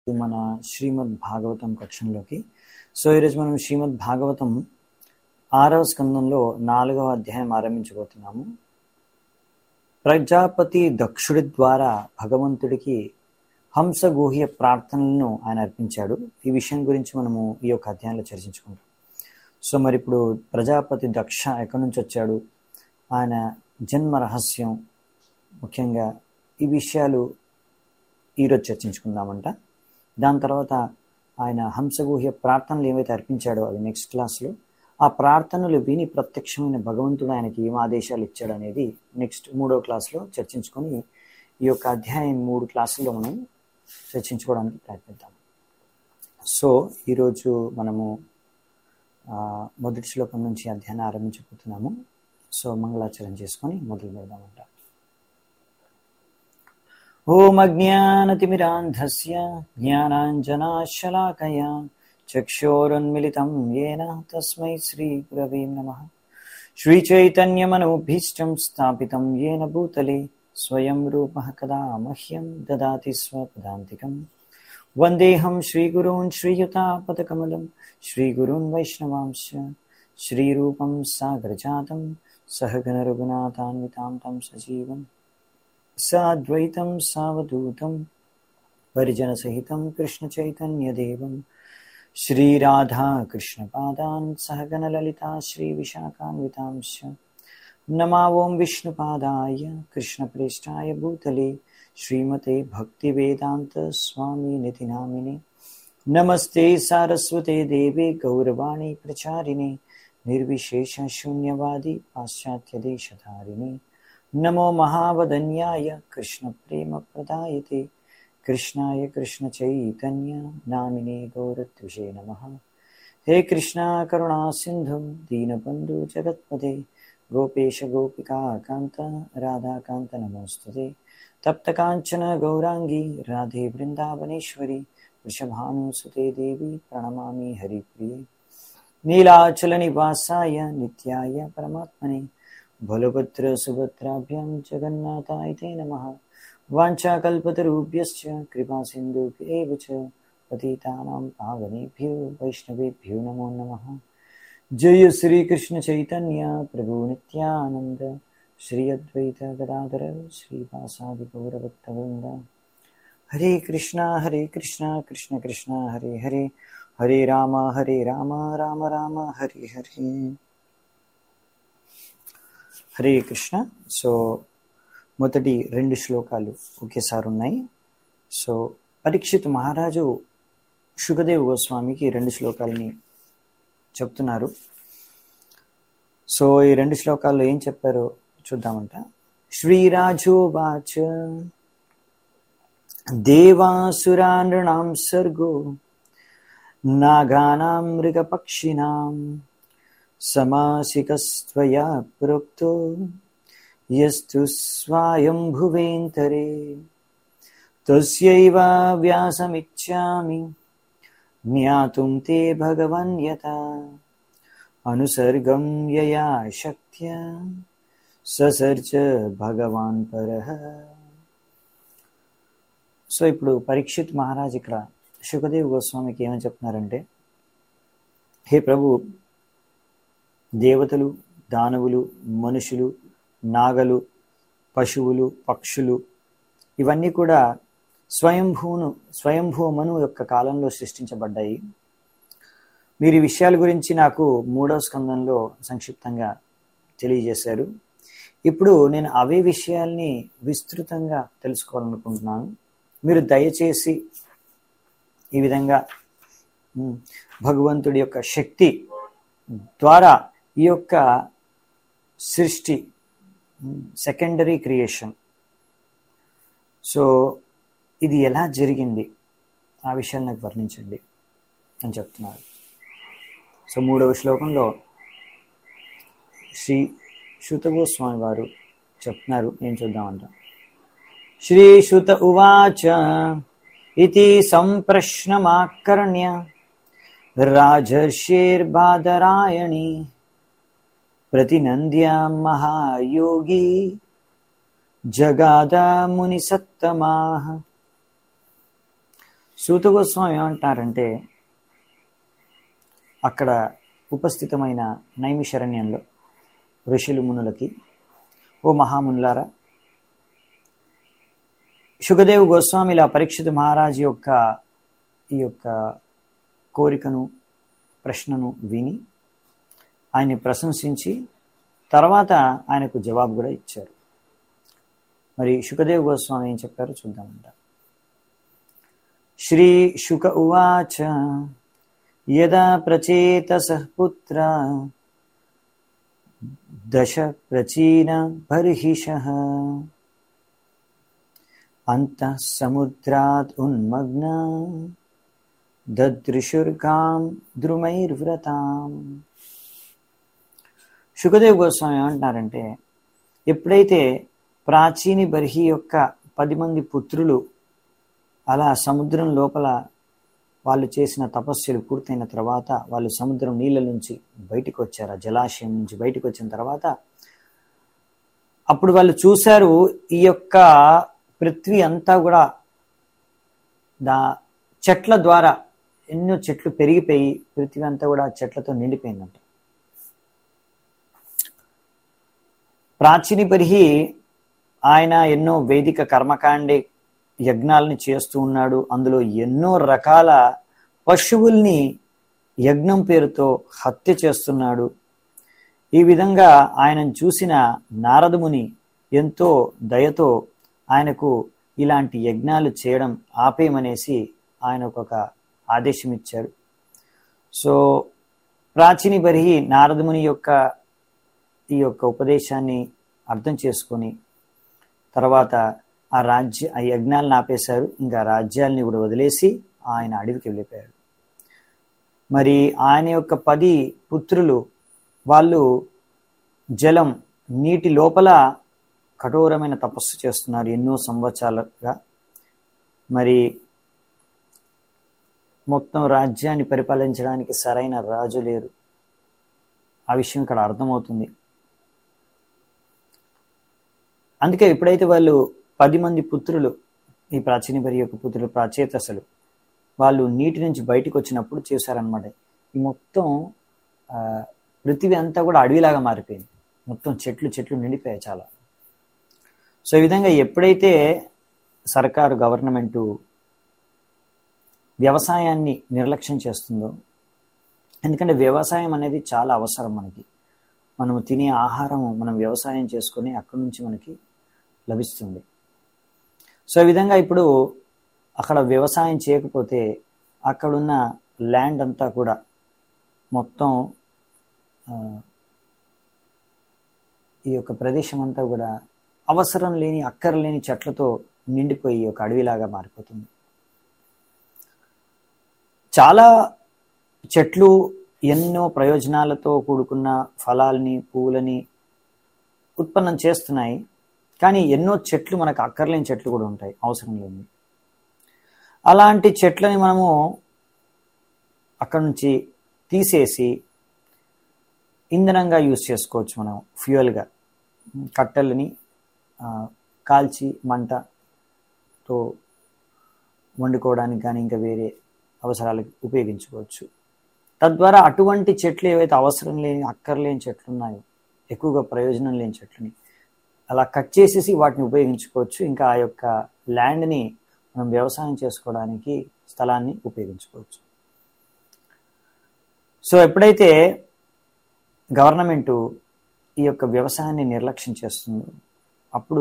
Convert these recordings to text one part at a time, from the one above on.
మన శ్రీమద్ భాగవతం కక్షంలోకి సో ఈరోజు మనం శ్రీమద్ భాగవతం ఆరవ స్కందంలో నాలుగవ అధ్యాయం ఆరంభించబోతున్నాము ప్రజాపతి దక్షుడి ద్వారా భగవంతుడికి హంసగూహ్య ప్రార్థనలను ఆయన అర్పించాడు ఈ విషయం గురించి మనము ఈ యొక్క అధ్యాయంలో చర్చించుకుంటాం సో మరి ఇప్పుడు ప్రజాపతి దక్ష ఎక్కడి నుంచి వచ్చాడు ఆయన జన్మ రహస్యం ముఖ్యంగా ఈ విషయాలు ఈరోజు చర్చించుకుందామంట దాని తర్వాత ఆయన హంసగూహ్య ప్రార్థనలు ఏవైతే అర్పించాడో అవి నెక్స్ట్ క్లాస్లో ఆ ప్రార్థనలు విని ప్రత్యక్షమైన భగవంతుడు ఆయనకి ఏం ఆదేశాలు ఇచ్చాడు అనేది నెక్స్ట్ మూడో క్లాస్లో చర్చించుకొని ఈ యొక్క అధ్యాయం మూడు క్లాసుల్లో మనం చర్చించుకోవడానికి ప్రయత్నిద్దాం సో ఈరోజు మనము మొదటి శ్లోకం నుంచి అధ్యాయాన్ని ఆరంభించబోతున్నాము సో మంగళాచరణ చేసుకొని మొదలు పెడదామంట ఓం అజ్ఞానతిమిరాంధస్య జ్ఞానాంజనాశలాకయా చక్షోరున్మిళితం ఏన తస్మై శ్రీగురవే నమ శ్రీచైతన్యమనోభీష్టం స్థాపితం ఏన భూతలే స్వయం రూపः కదా మహ్యం దదాతి స్వపదాంతికం వందేహం శ్రీగురూన్ శ్రీయుతాపదకమలం శ్రీగురూన్ వైష్ణవాంశ శ్రీరూపం సాగరజాతం सहगणरघुनाथान्वितां तं सजीवं साद्वैतं सावधूतं परिजनसहितं कृष्णचैतन्यदेवं श्रीराधाकृष्णपादान् सहगणललिता श्रीविशाखान्वितांश्च नमा ॐ विष्णुपादाय कृष्णप्रेष्ठाय भूतले श्रीमते भक्तिवेदान्तस्वामिनिति नामिने नमस्ते सारस्वते देवे गौरवाणी प्रचारिणे निर्विशेषशून्यवादी पाश्चात्यदेशधारिणे नमो महावदन्याय कृष्णप्रेमप्रदायते कृष्णाय कृष्णचैतन्य नामिने गौरद्विषे नमः हे कृष्णा करुणा सिन्धु दीनबन्धु जगत्पदे गोपेश गोपिका कान्त राधाकान्त नमोऽस्तुते तप्तकाञ्चन गौराङ्गी राधे वृन्दावनेश्वरी वृषभानुसुते देवी प्रणमामि हरिप्रिये नीलाचलनिवासाय नित्याय परमात्मने बलभद्रसुभद्राभ्यां जगन्नाथाय ते नमः वाञ्छाकल्पतरुभ्यश्च कृपासिन्धुभ्येव च पतितानां पावनेभ्यो वैष्णवेभ्यो नमो नमः जय श्रीकृष्णचैतन्य प्रभु नित्यानन्द श्री अद्वैत गदाधर श्रीवासादिगौरभक्तवृन्द हरे कृष्णा हरे कृष्णा कृष्ण कृष्ण हरे हरे హరే రామ హరే రామ రామ రామ హరి హరి హరే కృష్ణ సో మొదటి రెండు శ్లోకాలు ఒకేసారి ఉన్నాయి సో పరీక్షిత్ మహారాజు శుకదేవ్ గోస్వామికి రెండు శ్లోకాలని చెప్తున్నారు సో ఈ రెండు శ్లోకాల్లో ఏం చెప్పారో చూద్దామంట శ్రీరాజోవాచ దేవాసురానృణాం సర్గో నాగానాం మృగపక్షిణాం సమాసికస్త్వయా ప్రోక్తో యస్తు స్వాయంభువేంతరే తస్యైవ వ్యాసమిచ్చామి జ్ఞాతుం తే భగవన్ యత అనుసర్గం యయా శక్త్య ససర్చ భగవాన్ పరః సో ఇప్పుడు పరీక్షిత్ మహారాజ్ ఇక్కడ శుకదేవ్ గోస్వామికి ఏమని చెప్తున్నారంటే హే ప్రభు దేవతలు దానవులు మనుషులు నాగలు పశువులు పక్షులు ఇవన్నీ కూడా స్వయంభూను స్వయంభూమను యొక్క కాలంలో సృష్టించబడ్డాయి మీరు ఈ విషయాల గురించి నాకు మూడవ స్కందంలో సంక్షిప్తంగా తెలియజేశారు ఇప్పుడు నేను అవే విషయాల్ని విస్తృతంగా తెలుసుకోవాలనుకుంటున్నాను మీరు దయచేసి ఈ విధంగా భగవంతుడి యొక్క శక్తి ద్వారా ఈ యొక్క సృష్టి సెకండరీ క్రియేషన్ సో ఇది ఎలా జరిగింది ఆ విషయాలు నాకు వర్ణించండి అని చెప్తున్నారు సో మూడవ శ్లోకంలో శ్రీ శుతగోస్వామి వారు చెప్తున్నారు ఏం చూద్దామంట శ్రీ శుత ఉవాచ इति सम्प्रश्नमाकर्ण्य राजर्षेर्बादरायणी प्रतिनन्द्य महायोगी जगाद मुनिसत्तमाः సూత గోస్వామి ఏమంటున్నారంటే అక్కడ ఉపస్థితమైన నైమిశరణ్యంలో ఋషులు మునులకి ఓ మహామునులారా శుకదేవ్ గోస్వామి ఇలా పరీక్షిత మహారాజు యొక్క ఈ యొక్క కోరికను ప్రశ్నను విని ఆయన్ని ప్రశంసించి తర్వాత ఆయనకు జవాబు కూడా ఇచ్చారు మరి శుకదేవ్ గోస్వామి ఏం చెప్పారో చూద్దామంట శ్రీ శుక ఉవాచ యదా ప్రచేతస పుత్ర దశ ప్రచీన బర్హిష అంతః సముద్రాత్ ఉన్మగ్న దదృశుర్గాం ద్రుమైర్వ్రతాం శుకదేవ్ గోస్వామి ఏమంటున్నారంటే ఎప్పుడైతే ప్రాచీని బర్హి యొక్క పది మంది పుత్రులు అలా సముద్రం లోపల వాళ్ళు చేసిన తపస్సులు పూర్తయిన తర్వాత వాళ్ళు సముద్రం నీళ్ళ నుంచి బయటకు వచ్చారు ఆ జలాశయం నుంచి బయటకు వచ్చిన తర్వాత అప్పుడు వాళ్ళు చూశారు ఈ యొక్క పృథ్వీ అంతా కూడా దా చెట్ల ద్వారా ఎన్నో చెట్లు పెరిగిపోయి పృథ్వీ అంతా కూడా చెట్లతో నిండిపోయిందంట ప్రాచీని పరిహి ఆయన ఎన్నో వేదిక కర్మకాండే యజ్ఞాలని చేస్తూ ఉన్నాడు అందులో ఎన్నో రకాల పశువుల్ని యజ్ఞం పేరుతో హత్య చేస్తున్నాడు ఈ విధంగా ఆయనను చూసిన నారదముని ఎంతో దయతో ఆయనకు ఇలాంటి యజ్ఞాలు చేయడం ఆపేయమనేసి ఆయనకు ఒక ఆదేశం ఇచ్చాడు సో ప్రాచీని బరిహి నారదముని యొక్క ఈ యొక్క ఉపదేశాన్ని అర్థం చేసుకొని తర్వాత ఆ రాజ్య ఆ యజ్ఞాలను ఆపేశారు ఇంకా రాజ్యాల్ని కూడా వదిలేసి ఆయన అడవికి వెళ్ళిపోయాడు మరి ఆయన యొక్క పది పుత్రులు వాళ్ళు జలం నీటి లోపల కఠోరమైన తపస్సు చేస్తున్నారు ఎన్నో సంవత్సరాలుగా మరి మొత్తం రాజ్యాన్ని పరిపాలించడానికి సరైన రాజు లేరు ఆ విషయం ఇక్కడ అర్థమవుతుంది అందుకే ఎప్పుడైతే వాళ్ళు పది మంది పుత్రులు ఈ ప్రాచీన బరి యొక్క పుత్రులు ప్రాచేతసలు వాళ్ళు నీటి నుంచి బయటకు వచ్చినప్పుడు చేశారనమాట ఈ మొత్తం పృథివీ అంతా కూడా అడవిలాగా మారిపోయింది మొత్తం చెట్లు చెట్లు నిండిపోయాయి చాలా సో ఈ విధంగా ఎప్పుడైతే సర్కారు గవర్నమెంటు వ్యవసాయాన్ని నిర్లక్ష్యం చేస్తుందో ఎందుకంటే వ్యవసాయం అనేది చాలా అవసరం మనకి మనము తినే ఆహారం మనం వ్యవసాయం చేసుకొని అక్కడి నుంచి మనకి లభిస్తుంది సో ఈ విధంగా ఇప్పుడు అక్కడ వ్యవసాయం చేయకపోతే అక్కడున్న ల్యాండ్ అంతా కూడా మొత్తం ఈ యొక్క ప్రదేశం అంతా కూడా అవసరం లేని అక్కరలేని చెట్లతో నిండిపోయి ఒక అడవిలాగా మారిపోతుంది చాలా చెట్లు ఎన్నో ప్రయోజనాలతో కూడుకున్న ఫలాల్ని పువ్వులని ఉత్పన్నం చేస్తున్నాయి కానీ ఎన్నో చెట్లు మనకు అక్కర్లేని చెట్లు కూడా ఉంటాయి అవసరం లేని అలాంటి చెట్లని మనము అక్కడ నుంచి తీసేసి ఇంధనంగా యూజ్ చేసుకోవచ్చు మనం ఫ్యూయల్గా కట్టెలని కాల్చి మంటతో వండుకోవడానికి కానీ ఇంకా వేరే అవసరాలకు ఉపయోగించుకోవచ్చు తద్వారా అటువంటి చెట్లు ఏవైతే అవసరం లేని అక్కర్లేని చెట్లు ఉన్నాయో ఎక్కువగా ప్రయోజనం లేని చెట్లని అలా కట్ చేసేసి వాటిని ఉపయోగించుకోవచ్చు ఇంకా ఆ యొక్క ల్యాండ్ని మనం వ్యవసాయం చేసుకోవడానికి స్థలాన్ని ఉపయోగించుకోవచ్చు సో ఎప్పుడైతే గవర్నమెంటు ఈ యొక్క వ్యవసాయాన్ని నిర్లక్ష్యం చేస్తుందో అప్పుడు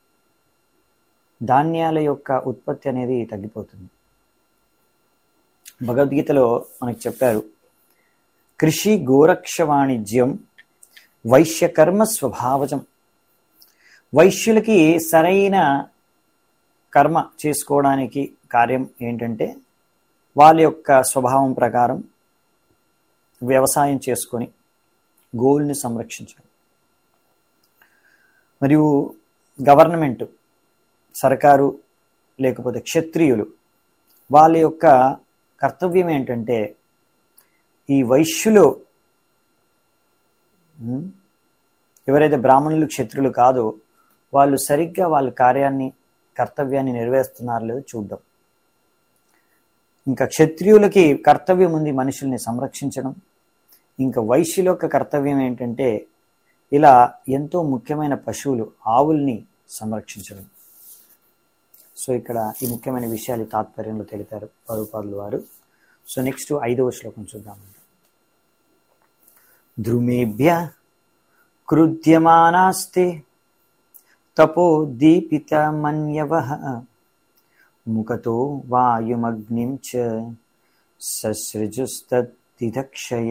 ధాన్యాల యొక్క ఉత్పత్తి అనేది తగ్గిపోతుంది భగవద్గీతలో మనకు చెప్పారు కృషి గోరక్ష వాణిజ్యం వైశ్యకర్మ స్వభావజం వైశ్యులకి సరైన కర్మ చేసుకోవడానికి కార్యం ఏంటంటే వాళ్ళ యొక్క స్వభావం ప్రకారం వ్యవసాయం చేసుకొని గోల్ని సంరక్షించడం మరియు గవర్నమెంట్ సర్కారు లేకపోతే క్షత్రియులు వాళ్ళ యొక్క కర్తవ్యం ఏంటంటే ఈ వైశ్యులు ఎవరైతే బ్రాహ్మణులు క్షత్రులు కాదో వాళ్ళు సరిగ్గా వాళ్ళ కార్యాన్ని కర్తవ్యాన్ని నెరవేరుస్తున్నారో లేదో చూద్దాం ఇంకా క్షత్రియులకి కర్తవ్యం ఉంది మనుషుల్ని సంరక్షించడం ఇంకా వైశ్యుల యొక్క కర్తవ్యం ఏంటంటే ఇలా ఎంతో ముఖ్యమైన పశువులు ఆవుల్ని సంరక్షించడం సో ఇక్కడ ఈ ముఖ్యమైన విషయాలు తాత్పర్యంలో తెలిపారు పరుపారులు వారు సో నెక్స్ట్ ఐదవ శ్లోకం చూద్దాం ధ్రుమేభ్య కృద్యమానాస్తే తపో దీపిత మన్యవ ముఖతో వాయుమగ్నిం చ ససృజుస్తద్దిదక్షయ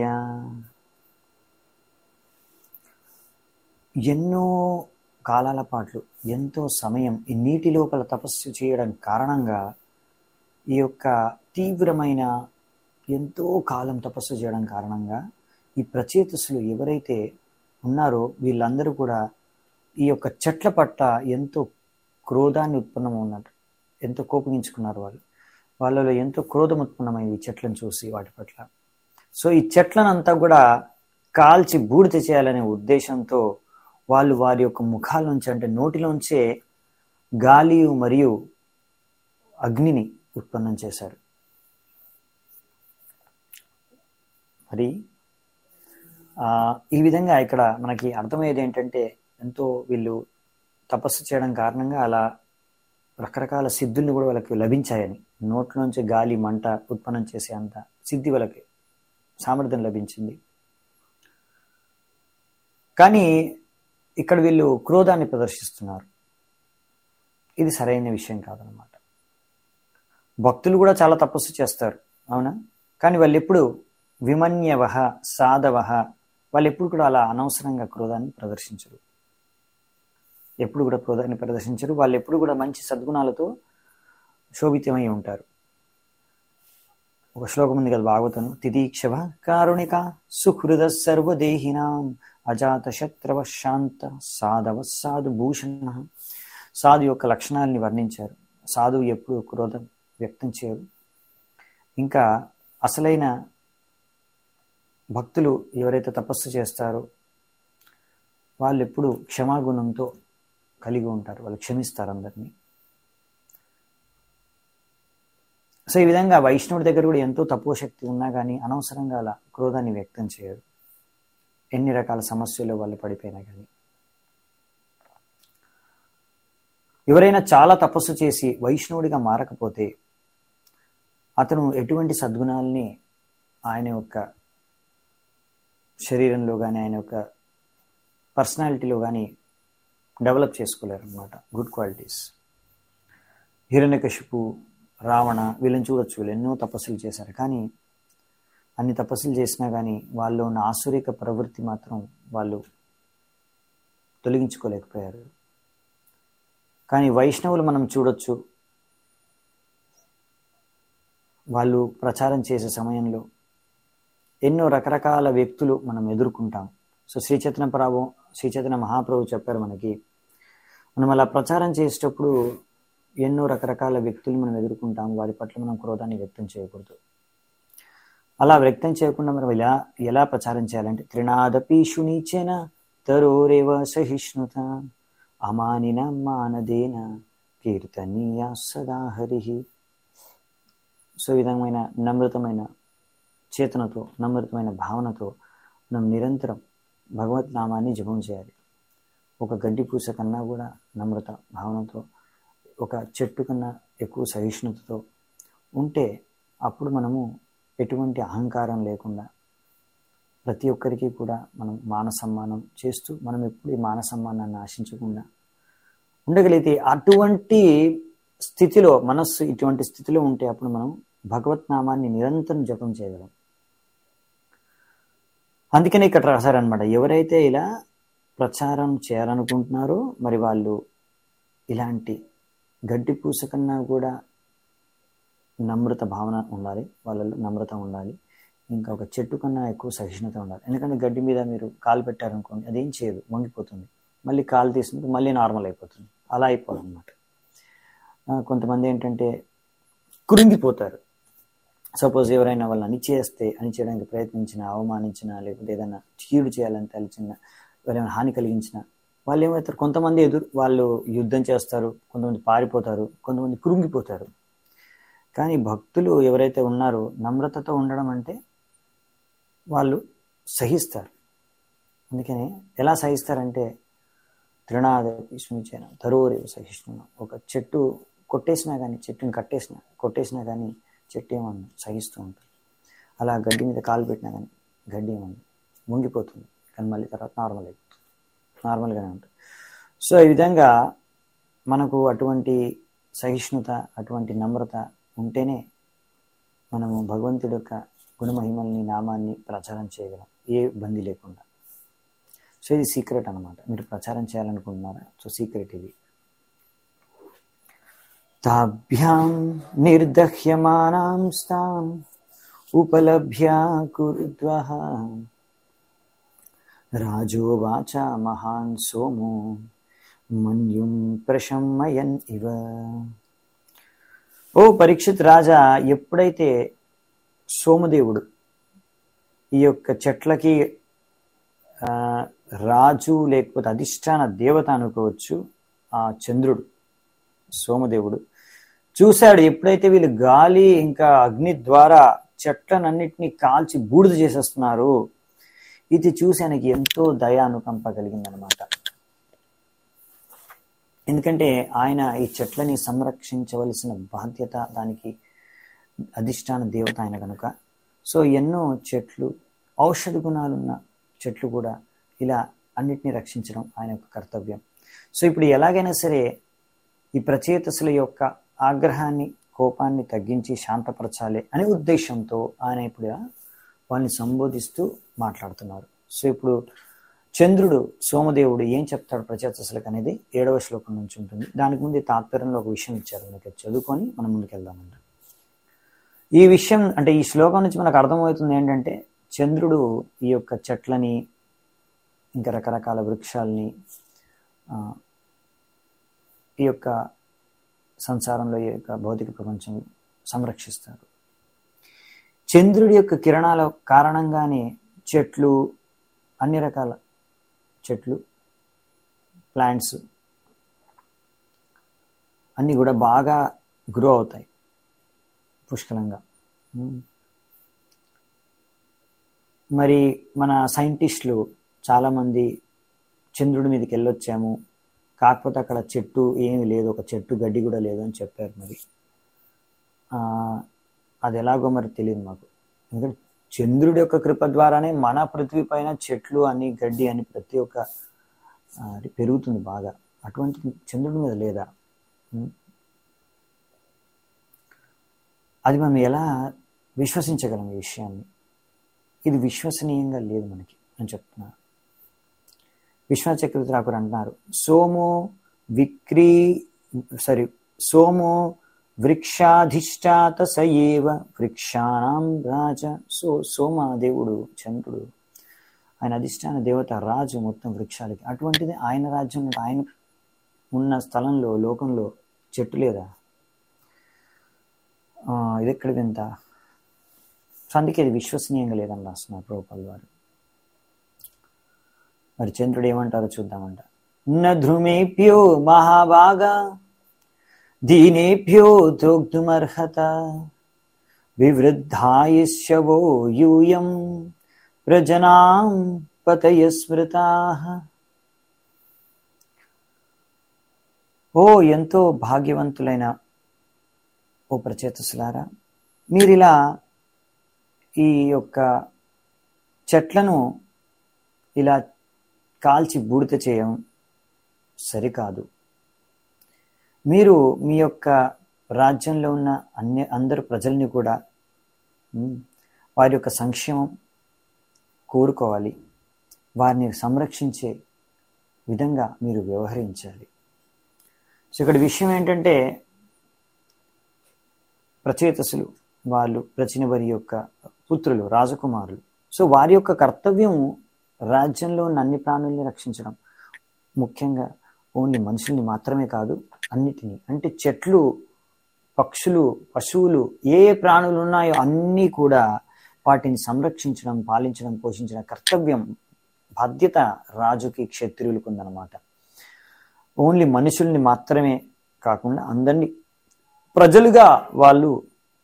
ఎన్నో కాలాల పాటు ఎంతో సమయం ఈ నీటి లోపల తపస్సు చేయడం కారణంగా ఈ యొక్క తీవ్రమైన ఎంతో కాలం తపస్సు చేయడం కారణంగా ఈ ప్రచేతసులు ఎవరైతే ఉన్నారో వీళ్ళందరూ కూడా ఈ యొక్క చెట్ల పట్ల ఎంతో క్రోధాన్ని ఉత్పన్నం ఉన్నట్టు ఎంతో కోపగించుకున్నారు వాళ్ళు వాళ్ళలో ఎంతో క్రోధం ఉత్పన్నమైంది ఈ చెట్లను చూసి వాటి పట్ల సో ఈ చెట్లను అంతా కూడా కాల్చి బూడిద చేయాలనే ఉద్దేశంతో వాళ్ళు వారి యొక్క ముఖాల నుంచి అంటే నోటిలోంచే గాలి మరియు అగ్నిని ఉత్పన్నం చేశారు మరి ఈ విధంగా ఇక్కడ మనకి అర్థమయ్యేది ఏంటంటే ఎంతో వీళ్ళు తపస్సు చేయడం కారణంగా అలా రకరకాల సిద్ధుల్ని కూడా వాళ్ళకి లభించాయని నోట్లోంచి గాలి మంట ఉత్పన్నం చేసే అంత సిద్ధి వాళ్ళకి సామర్థ్యం లభించింది కానీ ఇక్కడ వీళ్ళు క్రోధాన్ని ప్రదర్శిస్తున్నారు ఇది సరైన విషయం కాదనమాట భక్తులు కూడా చాలా తపస్సు చేస్తారు అవునా కానీ వాళ్ళు ఎప్పుడు విమన్యవ సాధవ వాళ్ళు ఎప్పుడు కూడా అలా అనవసరంగా క్రోధాన్ని ప్రదర్శించరు ఎప్పుడు కూడా క్రోధాన్ని ప్రదర్శించరు వాళ్ళు ఎప్పుడు కూడా మంచి సద్గుణాలతో శోభితమై ఉంటారు ఒక శ్లోకం ఉంది కదా భాగవతం తిదీక్షవ కారుణిక సుహృద సర్వదేహినాం అజాత శత్రవ శాంత సాధవ సాధు భూషణ సాధు యొక్క లక్షణాలని వర్ణించారు సాధువు ఎప్పుడు క్రోధం వ్యక్తం చేయరు ఇంకా అసలైన భక్తులు ఎవరైతే తపస్సు చేస్తారో వాళ్ళు ఎప్పుడు క్షమాగుణంతో కలిగి ఉంటారు వాళ్ళు క్షమిస్తారు అందరినీ సో ఈ విధంగా వైష్ణవుడి దగ్గర కూడా ఎంతో తక్కువ శక్తి ఉన్నా కానీ అనవసరంగా అలా క్రోధాన్ని వ్యక్తం చేయరు ఎన్ని రకాల సమస్యలు వాళ్ళు పడిపోయినా కానీ ఎవరైనా చాలా తపస్సు చేసి వైష్ణవుడిగా మారకపోతే అతను ఎటువంటి సద్గుణాలని ఆయన యొక్క శరీరంలో కానీ ఆయన యొక్క పర్సనాలిటీలో కానీ డెవలప్ చేసుకోలేరు అనమాట గుడ్ క్వాలిటీస్ హిరణ్యకశిపు రావణ వీళ్ళని చూడొచ్చు వీళ్ళు ఎన్నో తపస్సులు చేశారు కానీ అన్ని తపస్సులు చేసినా కానీ వాళ్ళు ఉన్న ఆసురిక ప్రవృత్తి మాత్రం వాళ్ళు తొలగించుకోలేకపోయారు కానీ వైష్ణవులు మనం చూడొచ్చు వాళ్ళు ప్రచారం చేసే సమయంలో ఎన్నో రకరకాల వ్యక్తులు మనం ఎదుర్కొంటాం సో శ్రీచైతన్య ప్రభు శ్రీచైతన్య మహాప్రభు చెప్పారు మనకి మనం అలా ప్రచారం చేసేటప్పుడు ఎన్నో రకరకాల వ్యక్తులు మనం ఎదుర్కొంటాం వారి పట్ల మనం క్రోధాన్ని వ్యక్తం చేయకూడదు అలా వ్యక్తం చేయకుండా మనం ఇలా ఎలా ప్రచారం చేయాలంటే త్రినాదపీషునీచేన తరోరేవ సహిష్ణుత అమానిన మానదేన కీర్తనీయ సదా హరి సో విధమైన నమ్రతమైన చేతనతో నమ్రతమైన భావనతో మనం నిరంతరం భగవత్ నామాన్ని జపం చేయాలి ఒక గడ్డి పూస కన్నా కూడా నమ్రత భావనతో ఒక చెట్టు కన్నా ఎక్కువ సహిష్ణుతతో ఉంటే అప్పుడు మనము ఎటువంటి అహంకారం లేకుండా ప్రతి ఒక్కరికి కూడా మనం మాన సమ్మానం చేస్తూ మనం ఎప్పుడు ఈ మాన సమ్మానాన్ని ఆశించకుండా ఉండగలిగితే అటువంటి స్థితిలో మనస్సు ఇటువంటి స్థితిలో ఉంటే అప్పుడు మనం భగవత్ నామాన్ని నిరంతరం జపం చేయగలం అందుకనే ఇక్కడ రాశారనమాట ఎవరైతే ఇలా ప్రచారం చేయాలనుకుంటున్నారో మరి వాళ్ళు ఇలాంటి గడ్డి పూస కన్నా కూడా నమ్రత భావన ఉండాలి వాళ్ళలో నమ్రత ఉండాలి ఇంకా ఒక చెట్టు కన్నా ఎక్కువ సహిష్ణుత ఉండాలి ఎందుకంటే గడ్డి మీద మీరు కాలు పెట్టారనుకోండి అదేం చేయదు వంగిపోతుంది మళ్ళీ కాలు తీసినప్పుడు మళ్ళీ నార్మల్ అయిపోతుంది అలా అయిపోవాలన్నమాట కొంతమంది ఏంటంటే కురింగిపోతారు సపోజ్ ఎవరైనా వాళ్ళని అణిచేస్తే అణిచేయడానికి ప్రయత్నించిన అవమానించిన లేకపోతే ఏదైనా కీడు చేయాలని తలిచిన ఎవరైనా హాని కలిగించిన వాళ్ళు ఏమవుతారు కొంతమంది ఎదురు వాళ్ళు యుద్ధం చేస్తారు కొంతమంది పారిపోతారు కొంతమంది కురుంగిపోతారు కానీ భక్తులు ఎవరైతే ఉన్నారో నమ్రతతో ఉండడం అంటే వాళ్ళు సహిస్తారు అందుకని ఎలా సహిస్తారంటే తృణాద విష్ణుచేన తరువురి సహిష్ణు ఒక చెట్టు కొట్టేసినా కానీ చెట్టుని కట్టేసినా కొట్టేసినా కానీ చెట్టు ఏమన్నా సహిస్తూ ఉంటుంది అలా గడ్డి మీద కాలు పెట్టినా కానీ గడ్డి ఏమన్నా ముంగిపోతుంది కానీ మళ్ళీ తర్వాత నార్మల్ అయిపోతుంది నార్మల్గానే ఉంటుంది సో ఈ విధంగా మనకు అటువంటి సహిష్ణుత అటువంటి నమ్రత ఉంటేనే మనము భగవంతుడి యొక్క గుణమహిమల్ని నామాన్ని ప్రచారం చేయగలం ఏ ఇబ్బంది లేకుండా సో ఇది సీక్రెట్ అనమాట మీరు ప్రచారం చేయాలనుకుంటున్నారా సో సీక్రెట్ ఇది తాభ్యాం నిర్దహ్యమానాం స్తాం ఉపలభ్య కురుద్వః రాజోవాచ మహాన్ సోమో మన్యుం ప్రశమ్మయన్ ఇవ ఓ పరీక్షిత్ రాజా ఎప్పుడైతే సోమదేవుడు ఈ యొక్క చెట్లకి ఆ, రాజు లేకపోతే అధిష్టాన దేవత అనుకోవచ్చు ఆ చంద్రుడు సోమదేవుడు చూశాడు ఎప్పుడైతే వీళ్ళు గాలి ఇంకా అగ్ని ద్వారా చెట్లనన్నిటినీ కాల్చి బూడిద చేసేస్తున్నారు ఇది చూసి ఆయనకి ఎంతో దయ అనుకంప కలిగిందనమాట ఎందుకంటే ఆయన ఈ చెట్లని సంరక్షించవలసిన బాధ్యత దానికి అధిష్టాన దేవత ఆయన కనుక సో ఎన్నో చెట్లు ఔషధ గుణాలున్న చెట్లు కూడా ఇలా అన్నిటినీ రక్షించడం ఆయన యొక్క కర్తవ్యం సో ఇప్పుడు ఎలాగైనా సరే ఈ ప్రచేతసుల యొక్క ఆగ్రహాన్ని కోపాన్ని తగ్గించి శాంతపరచాలి అనే ఉద్దేశంతో ఆయన ఇప్పుడు వాళ్ళని సంబోధిస్తూ మాట్లాడుతున్నారు సో ఇప్పుడు చంద్రుడు సోమదేవుడు ఏం చెప్తాడు ప్రచేతసులకు అనేది ఏడవ శ్లోకం నుంచి ఉంటుంది దానికి ముందు ఈ తాత్పర్యంలో ఒక విషయం ఇచ్చారు మనకి అది చదువుకొని మనం ముందుకు వెళ్దామండి ఈ విషయం అంటే ఈ శ్లోకం నుంచి మనకు అర్థమవుతుంది ఏంటంటే చంద్రుడు ఈ యొక్క చెట్లని ఇంకా రకరకాల వృక్షాలని ఆ, ఈ యొక్క సంసారంలో ఈ యొక్క భౌతిక ప్రపంచం సంరక్షిస్తారు చంద్రుడి యొక్క కిరణాల కారణంగానే చెట్లు అన్ని రకాల చెట్లు ప్లాంట్స్ అన్నీ కూడా బాగా గ్రో అవుతాయి పుష్కలంగా ఉమ్. మరి మన సైంటిస్టులు చాలామంది చంద్రుడి మీదకి వెళ్ళొచ్చాము కాకపోతే అక్కడ చెట్టు ఏమీ లేదు ఒక చెట్టు గడ్డి కూడా లేదు అని చెప్పారు మరి ఆ, అది ఎలాగో మరి తెలియదు మాకు ఎందుకంటే చంద్రుడి యొక్క కృప ద్వారానే మన పృథ్వీ పైన చెట్లు అని గడ్డి అని ప్రతి ఒక్క ఆ, అది పెరుగుతుంది బాగా అటువంటి చంద్రుడి మీద లేదా ఉం? అది మనం ఎలా విశ్వసించగలం ఈ విషయాన్ని ఇది విశ్వసనీయంగా లేదు మనకి అని చెప్తున్నా విశ్వనాథ చక్రవర్తి రాకురు అంటున్నారు సోమో విక్రీ సారీ సోమో వృక్షాధిష్టాత సయేవ వృక్షాణం రాజ సో సోమదేవుడు చంద్రుడు ఆయన అధిష్టాన దేవత రాజు మొత్తం వృక్షాలకి అటువంటిది ఆయన రాజ్యం ఆయన ఉన్న స్థలంలో లోకంలో చెట్టు లేదా ఆ, ఇది ఎక్కడ వింత సో అందుకే ఇది విశ్వసనీయంగా లేదని రాస్తున్నారు ప్రభుపాల్ వారు మరి చంద్రుడు ఏమంటారో చూద్దామంట న ధ్రుమేభ్యో మహాభాగా దీనేభ్యో దోగ్ధుమర్హత వివృద్ధాయుష్యవో యూయం ప్రజనాం పతయ స్మృతా ఓ ఎంతో భాగ్యవంతులైన ఓ ప్రచేతసులారా మీరిలా ఈ యొక్క చెట్లను ఇలా కాల్చి బూడిద చేయడం సరికాదు మీరు మీ యొక్క రాజ్యంలో ఉన్న అన్ని అందరు ప్రజల్ని కూడా ఉమ్, వారి యొక్క సంక్షేమం కోరుకోవాలి వారిని సంరక్షించే విధంగా మీరు వ్యవహరించాలి సో ఇక్కడ విషయం ఏంటంటే ప్రచేతసులు వాళ్ళు ప్రచినవరి యొక్క పుత్రులు రాజకుమారులు సో వారి యొక్క కర్తవ్యం రాజ్యంలో ఉన్న అన్ని ప్రాణుల్ని రక్షించడం ముఖ్యంగా ఓన్లీ మనుషుల్ని మాత్రమే కాదు అన్నిటినీ అంటే చెట్లు పక్షులు పశువులు ఏ ఏ ప్రాణులు ఉన్నాయో అన్నీ కూడా వాటిని సంరక్షించడం పాలించడం పోషించడం కర్తవ్యం బాధ్యత రాజుకి క్షత్రియులకు ఉందన్నమాట ఓన్లీ మనుషుల్ని మాత్రమే కాకుండా అందరినీ ప్రజలుగా వాళ్ళు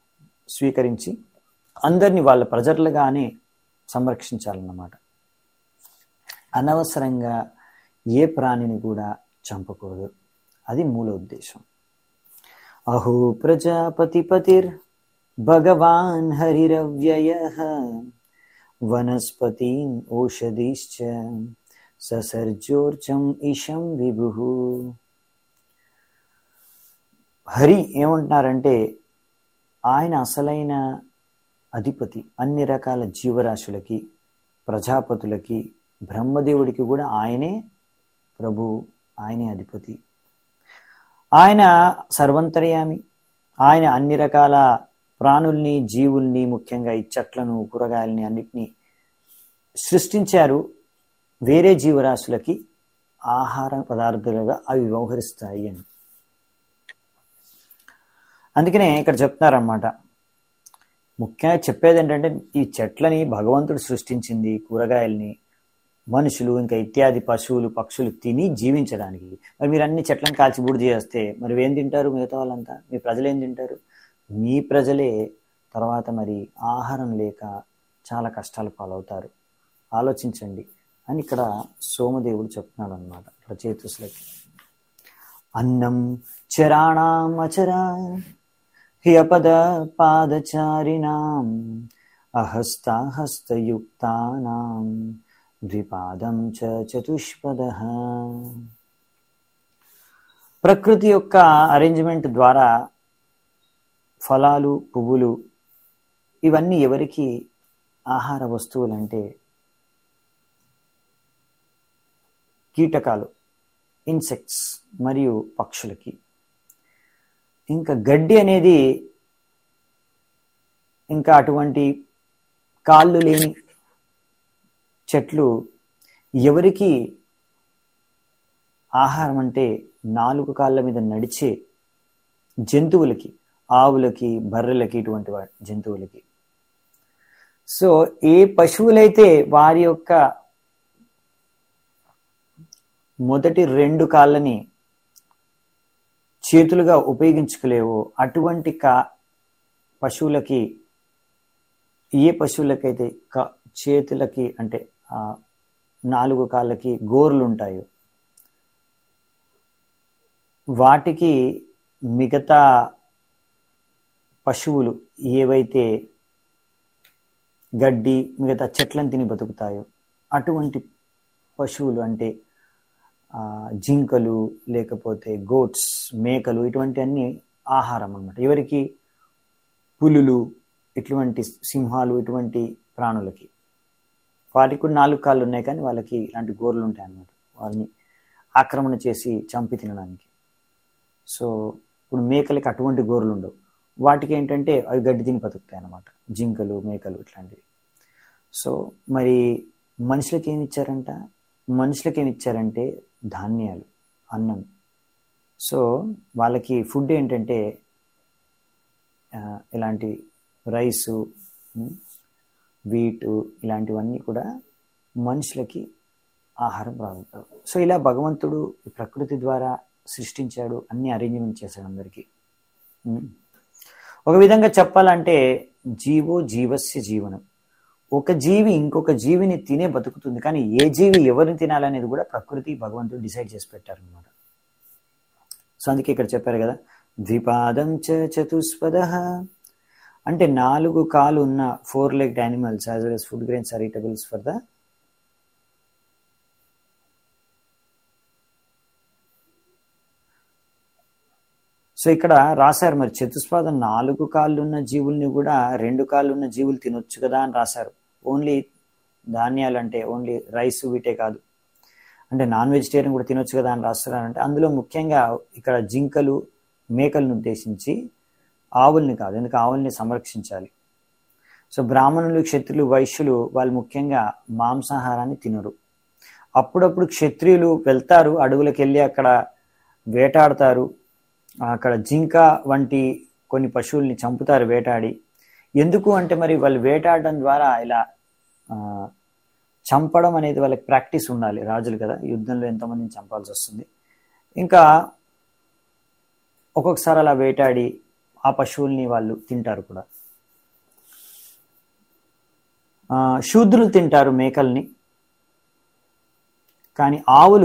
స్వీకరించి అందరినీ వాళ్ళ ప్రజలుగానే సంరక్షించాలన్నమాట అనవసరంగా ఏ ప్రాణిని కూడా చంపకూడదు అది మూల ఉద్దేశం అహో ప్రజాపతిపతిర్ భగవాన్ హరిరవ్యయ వనస్పతీన్ ఓషధీశ్చ ససర్జోర్చం ఇషం విభు హరి ఏమంటున్నారంటే ఆయన అసలైన అధిపతి అన్ని రకాల జీవరాశులకి ప్రజాపతులకి బ్రహ్మదేవుడికి కూడా ఆయనే ప్రభు ఆయనే అధిపతి ఆయన సర్వంతర్యామి ఆయన అన్ని రకాల ప్రాణుల్ని జీవుల్ని ముఖ్యంగా ఈ చెట్లను కూరగాయలని అన్నిటినీ సృష్టించారు వేరే జీవరాశులకి ఆహార పదార్థాలుగా అవి వ్యవహరిస్తాయి అని అందుకనే ఇక్కడ చెప్తున్నారన్నమాట ముఖ్యంగా చెప్పేది ఏంటంటే ఈ చెట్లని భగవంతుడు సృష్టించింది కూరగాయల్ని మనుషులు ఇంకా ఇత్యాది పశువులు పక్షులు తిని జీవించడానికి మరి మీరు అన్ని చెట్లను కాల్చి బూడిద చేస్తే మరి ఏం తింటారు మిగతా వాళ్ళంతా మీ ప్రజలు ఏం తింటారు మీ ప్రజలే తర్వాత మరి ఆహారం లేక చాలా కష్టాలు పాలవుతారు ఆలోచించండి అని ఇక్కడ సోమదేవుడు చెప్తున్నాడు అనమాట రచయితులకి అన్నం చరాణం అచరా హ్యపద పాదచారిణాం అహస్తాహస్తయుక్తానాం ద్విపాదం చ చతుష్పద ప్రకృతి యొక్క అరేంజ్మెంట్ ద్వారా ఫలాలు పువ్వులు ఇవన్నీ ఎవరికి ఆహార వస్తువులు అంటే కీటకాలు ఇన్సెక్ట్స్ మరియు పక్షులకి ఇంకా గడ్డి అనేది ఇంకా అటువంటి కాళ్ళు లేని చెట్లు ఎవరికి ఆహారం అంటే నాలుగు కాళ్ళ మీద నడిచే జంతువులకి ఆవులకి బర్రెలకి ఇటువంటి జంతువులకి సో ఏ పశువులైతే వారి యొక్క మొదటి రెండు కాళ్ళని చేతులుగా ఉపయోగించుకోలేవో అటువంటి కా పశువులకి ఏ పశువులకైతే క చేతులకి అంటే ఆ నాలుగు కాళ్ళకి గోర్లు ఉంటాయో వాటికి మిగతా పశువులు ఏవైతే గడ్డి మిగతా చెట్లను తిని బతుకుతాయో అటువంటి పశువులు అంటే జింకలు లేకపోతే గోట్స్ మేకలు ఇటువంటి అన్ని ఆహారం అన్నమాట ఎవరికి పులులు ఇటువంటి సింహాలు ఇటువంటి ప్రాణులకి వాటికి కూడా నాలుగు కాళ్ళు ఉన్నాయి కానీ వాళ్ళకి ఇలాంటి గోర్లు ఉంటాయి అన్నమాట వాళ్ళని ఆక్రమణ చేసి చంపి తినడానికి సో ఇప్పుడు మేకలకి అటువంటి గోర్లు ఉండవు వాటికి ఏంటంటే అవి గడ్డి తిని బతుకుతాయి అన్నమాట జింకలు మేకలు ఇట్లాంటివి సో మరి మనుషులకి ఏమి ఇచ్చారంట మనుషులకి ఏమి ఇచ్చారంటే ధాన్యాలు అన్నం సో వాళ్ళకి ఫుడ్ ఏంటంటే ఇలాంటి రైసు వీటు ఇలాంటివన్నీ కూడా మనుషులకి ఆహారం రాగుతారు సో ఇలా భగవంతుడు ప్రకృతి ద్వారా సృష్టించాడు అన్ని అరేంజ్మెంట్ చేశాడు అందరికీ ఒక విధంగా చెప్పాలంటే జీవో జీవస్య జీవనం ఒక జీవి ఇంకొక జీవిని తినే బతుకుతుంది కానీ ఏ జీవి ఎవరిని తినాలనేది కూడా ప్రకృతి భగవంతుడు డిసైడ్ చేసి పెట్టారనమాట సో అందుకే ఇక్కడ చెప్పారు కదా ద్విపాదం చ చతుస్పద అంటే నాలుగు కాలు ఉన్న four legged animals as well as food grains are eatables for the so ఇక్కడ రాశారు మరి చతుస్పాదం నాలుగు కాళ్ళు ఉన్న జీవుల్ని కూడా రెండు కాళ్ళు ఉన్న జీవులు తినొచ్చు కదా అని రాశారు ఓన్లీ ధాన్యాలు అంటే ఓన్లీ రైస్ వీటే కాదు అంటే నాన్ వెజిటేరియన్ కూడా తినొచ్చు కదా అని రాస్తున్నారంటే అందులో ముఖ్యంగా ఇక్కడ జింకలు మేకలను ఉద్దేశించి ఆవుల్ని కాదు ఎందుకు ఆవుల్ని సంరక్షించాలి సో బ్రాహ్మణులు క్షత్రులు వైశ్యులు వాళ్ళు ముఖ్యంగా మాంసాహారాన్ని తినరు అప్పుడప్పుడు క్షత్రియులు వెళ్తారు అడవులకు వెళ్ళి అక్కడ వేటాడతారు అక్కడ జింక వంటి కొన్ని పశువుల్ని చంపుతారు వేటాడి ఎందుకు అంటే మరి వాళ్ళు వేటాడడం ద్వారా ఇలా చంపడం అనేది వాళ్ళకి ప్రాక్టీస్ ఉండాలి రాజులు కదా యుద్ధంలో ఎంతమందిని చంపాల్సి వస్తుంది ఇంకా ఒక్కొక్కసారి అలా వేటాడి ఆ పశువుల్ని వాళ్ళు తింటారు కూడా ఆ, శూద్రులు తింటారు మేకల్ని కానీ ఆవులు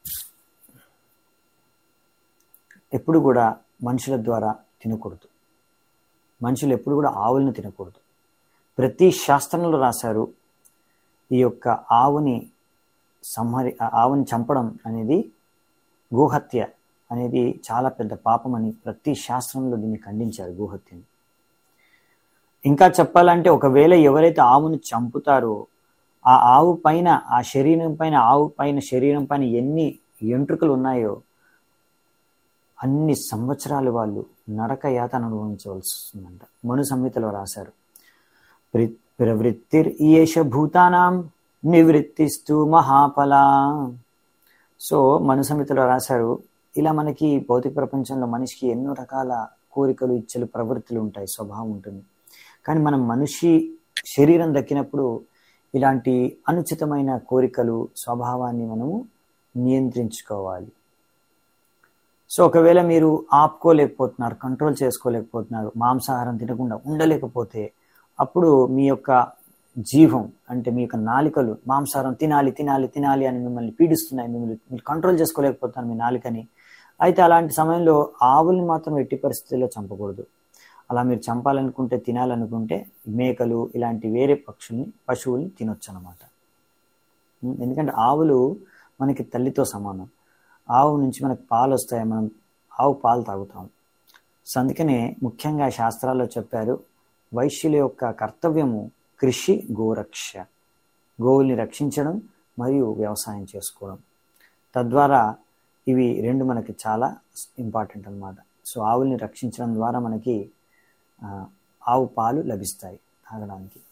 ఎప్పుడు కూడా మనుషుల ద్వారా తినకూడదు మనుషులు ఎప్పుడు కూడా ఆవులను తినకూడదు ప్రతి శాస్త్రంలో రాశారు ఈ యొక్క ఆవుని సంహరి ఆ ఆవుని చంపడం అనేది గోహత్య అనేది చాలా పెద్ద పాపం అని ప్రతి శాస్త్రంలో దీన్ని ఖండించారు గోహత్యని ఇంకా చెప్పాలంటే ఒకవేళ ఎవరైతే ఆవును చంపుతారో ఆ ఆవు పైన ఆ శరీరం పైన ఆవు పైన శరీరం పైన ఎన్ని ఎంట్రుకలు ఉన్నాయో అన్ని సంవత్సరాలు వాళ్ళు నరక యాతన అనుభవించవలసి వస్తుందంట మను సంహితలో రాశారు ప్రి- ప్రవృత్తిర్ ఈయేష భూతానాం నివృత్తిస్తూ మహాఫలా సో మను సంహితలో రాశారు ఇలా మనకి భౌతిక ప్రపంచంలో మనిషికి ఎన్నో రకాల కోరికలు ఇచ్చలు ప్రవృత్తులు ఉంటాయి స్వభావం ఉంటుంది కానీ మనం మనిషి శరీరం దక్కినప్పుడు ఇలాంటి అనుచితమైన కోరికలు స్వభావాన్ని మనము నియంత్రించుకోవాలి సో ఒకవేళ మీరు ఆపుకోలేకపోతున్నారు కంట్రోల్ చేసుకోలేకపోతున్నారు మాంసాహారం తినకుండా ఉండలేకపోతే అప్పుడు మీ యొక్క జీవం అంటే మీ యొక్క నాలికలు మాంసాహారం తినాలి తినాలి తినాలి అని మిమ్మల్ని పీడిస్తున్నాయి మిమ్మల్ని మీరు కంట్రోల్ చేసుకోలేకపోతున్నారు మీ నాలికని అయితే అలాంటి సమయంలో ఆవుల్ని మాత్రం ఎట్టి పరిస్థితుల్లో చంపకూడదు అలా మీరు చంపాలనుకుంటే తినాలనుకుంటే మేకలు ఇలాంటి వేరే పక్షుల్ని పశువుల్ని తినొచ్చు అనమాట ఎందుకంటే ఆవులు మనకి తల్లితో సమానం ఆవు నుంచి మనకు పాలు వస్తాయి మనం ఆవు పాలు తాగుతాం సో అందుకనే ముఖ్యంగా శాస్త్రాల్లో చెప్పారు వైశ్యుల యొక్క కర్తవ్యము కృషి గోరక్ష గోవుల్ని రక్షించడం మరియు వ్యవసాయం చేసుకోవడం తద్వారా ఇవి రెండు మనకి చాలా ఇంపార్టెంట్ అన్నమాట సో ఆవుల్ని రక్షించడం ద్వారా మనకి ఆ, ఆవు పాలు లభిస్తాయి తాగడానికి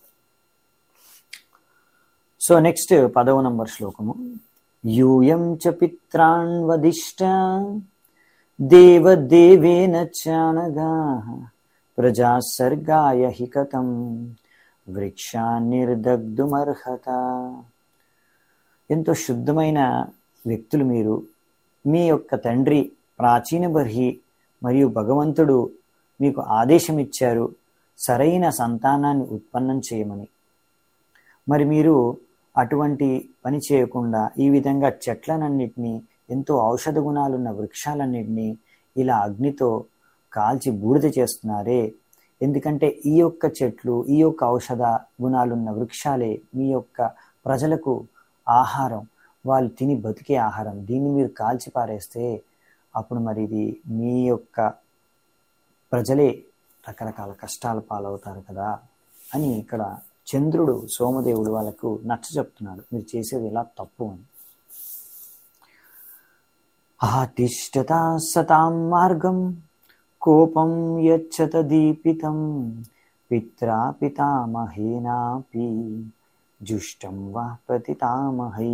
సో నెక్స్ట్ పదవ నంబర్ శ్లోకము యూయం చ పిత్రాన్ వదిష్ట దేవదేవేన చానగా ప్రజా సర్గాయ హి కథం వృక్షాన్నిర్దగ్ధుమర్హత ఎంతో శుద్ధమైన వ్యక్తులు మీరు మీ యొక్క తండ్రి ప్రాచీన బర్హి మరియు భగవంతుడు మీకు ఆదేశం ఇచ్చారు సరైన సంతానాన్ని ఉత్పన్నం చేయమని మరి మీరు అటువంటి పని చేయకుండా ఈ విధంగా చెట్లనన్నిటినీ ఎంతో ఔషధ గుణాలున్న వృక్షాలన్నిటినీ ఇలా అగ్నితో కాల్చి బూడిద చేస్తున్నారే ఎందుకంటే ఈ యొక్క చెట్లు ఈ యొక్క ఔషధ గుణాలున్న వృక్షాలే మీ యొక్క ప్రజలకు ఆహారం వాళ్ళు తిని బతికే ఆహారం దీన్ని మీరు కాల్చి పారేస్తే అప్పుడు మరి ఇది మీ యొక్క ప్రజలే రకరకాల కష్టాల పాలవుతారు కదా అని ఇక్కడ చంద్రుడు సోమదేవుడు వాళ్ళకు నచ్చ చెప్తున్నాడు మీరు చేసేది ఇలా తప్పు అని ఆతిష్టత సతాం మార్గం కోపం యచ్చత దీపితం పిత్రా పితామహేనాపి జుష్టం వా ప్రతితామహై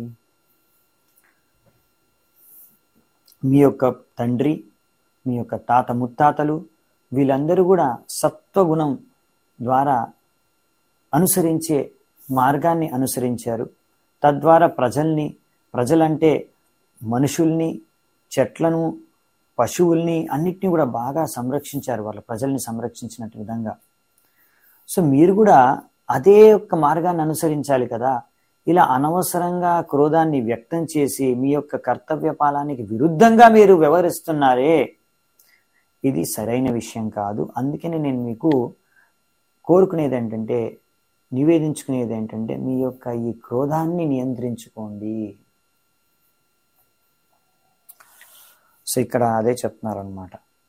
మీ యొక్క తండ్రి మీ యొక్క తాత ముత్తాతలు వీళ్ళందరూ కూడా సత్వగుణం ద్వారా అనుసరించే మార్గాన్ని అనుసరించారు తద్వారా ప్రజల్ని ప్రజలంటే మనుషుల్ని చెట్లను పశువుల్ని అన్నిటినీ కూడా బాగా సంరక్షించారు వాళ్ళ ప్రజల్ని సంరక్షించినట్టు విధంగా సో మీరు కూడా అదే యొక్క మార్గాన్ని అనుసరించాలి కదా ఇలా అనవసరంగా క్రోధాన్ని వ్యక్తం చేసి మీ యొక్క కర్తవ్య పాలానికి విరుద్ధంగా మీరు వ్యవహరిస్తున్నారే ఇది సరైన విషయం కాదు అందుకనే నేను మీకు కోరుకునేది ఏంటంటే నివేదించుకునేది ఏంటంటే మీ యొక్క ఈ క్రోధాన్ని నియంత్రించుకోండి సో ఇక్కడ అదే చెప్తున్నారు అనమాట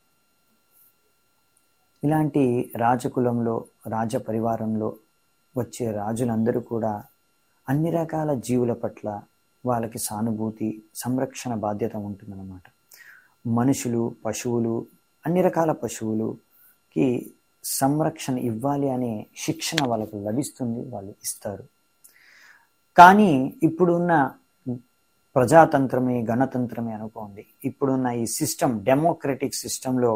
ఇలాంటి రాజకులంలో రాజ పరివారంలో వచ్చే రాజులందరూ కూడా అన్ని రకాల జీవుల పట్ల వాళ్ళకి సానుభూతి సంరక్షణ బాధ్యత ఉంటుందన్నమాట మనుషులు పశువులు అన్ని రకాల పశువులుకి సంరక్షణ ఇవ్వాలి అనే శిక్షణ వాళ్ళకు లభిస్తుంది వాళ్ళు ఇస్తారు కానీ ఇప్పుడున్న ప్రజాతంత్రమే గణతంత్రమే అనుకోండి ఇప్పుడున్న ఈ సిస్టమ్ డెమోక్రటిక్ సిస్టంలో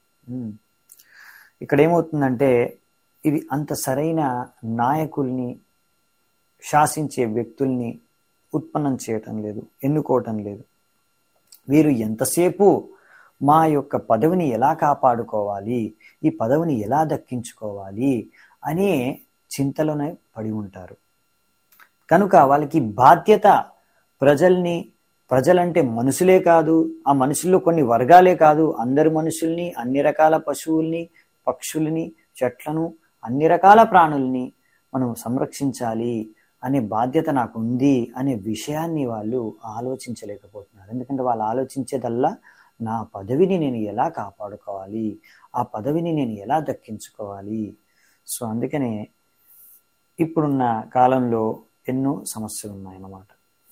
ఇక్కడ ఏమవుతుందంటే ఇది అంత సరైన నాయకుల్ని శాసించే వ్యక్తుల్ని ఉత్పన్నం చేయటం లేదు ఎన్నుకోవటం లేదు వీరు ఎంతసేపు మా యొక్క పదవిని ఎలా కాపాడుకోవాలి ఈ పదవిని ఎలా దక్కించుకోవాలి అనే చింతలోనే పడి ఉంటారు కనుక వాళ్ళకి బాధ్యత ప్రజల్ని ప్రజలంటే మనుషులే కాదు ఆ మనుషుల్లో కొన్ని వర్గాలే కాదు అందరు మనుషుల్ని అన్ని రకాల పశువుల్ని పక్షుల్ని చెట్లను అన్ని రకాల ప్రాణుల్ని మనం సంరక్షించాలి అనే బాధ్యత నాకు ఉంది అనే విషయాన్ని వాళ్ళు ఆలోచించలేకపోతున్నారు ఎందుకంటే వాళ్ళు ఆలోచించేదల్లా నా పదవిని నేను ఎలా కాపాడుకోవాలి ఆ పదవిని నేను ఎలా దక్కించుకోవాలి సో అందుకనే ఇప్పుడున్న కాలంలో ఎన్నో సమస్యలు ఉన్నాయన్నమాట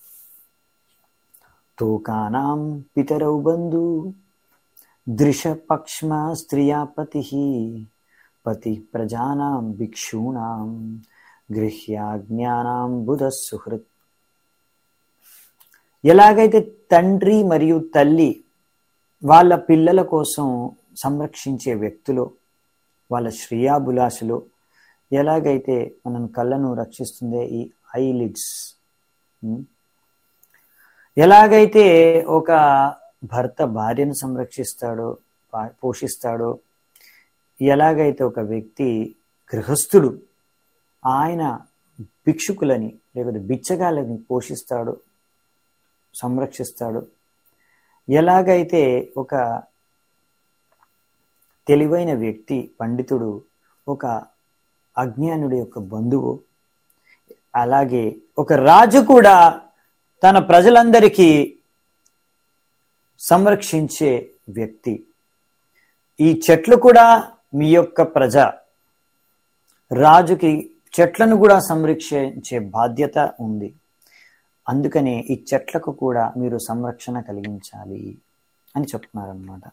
తోకానాం పితరౌ బంధు దృశపక్ష్మా స్త్రియా పతి పతి ప్రజానాం భిక్షూణాం గృహ్యాజ్ఞానాం బుధ సుహృత్ ఎలాగైతే తండ్రి మరియు తల్లి వాళ్ళ పిల్లల కోసం సంరక్షించే వ్యక్తులు వాళ్ళ శ్రేయాభిలాషులు ఎలాగైతే మనం కళ్ళను రక్షిస్తుందే ఈ ఐలిడ్స్ ఎలాగైతే ఒక భర్త భార్యను సంరక్షిస్తాడో పోషిస్తాడో ఎలాగైతే ఒక వ్యక్తి గృహస్థుడు ఆయన భిక్షుకులని లేకపోతే బిచ్చగాళ్ళని పోషిస్తాడు సంరక్షిస్తాడు ఎలాగైతే ఒక తెలివైన వ్యక్తి పండితుడు ఒక అజ్ఞానుడి యొక్క బంధువు అలాగే ఒక రాజు కూడా తన ప్రజలందరికీ సంరక్షించే వ్యక్తి ఈ చెట్లు కూడా మీ యొక్క ప్రజ రాజుకి చెట్లను కూడా సంరక్షించే బాధ్యత ఉంది అందుకనే ఈ చెట్లకు కూడా మీరు సంరక్షణ కలిగించాలి అని చెప్తున్నారనమాట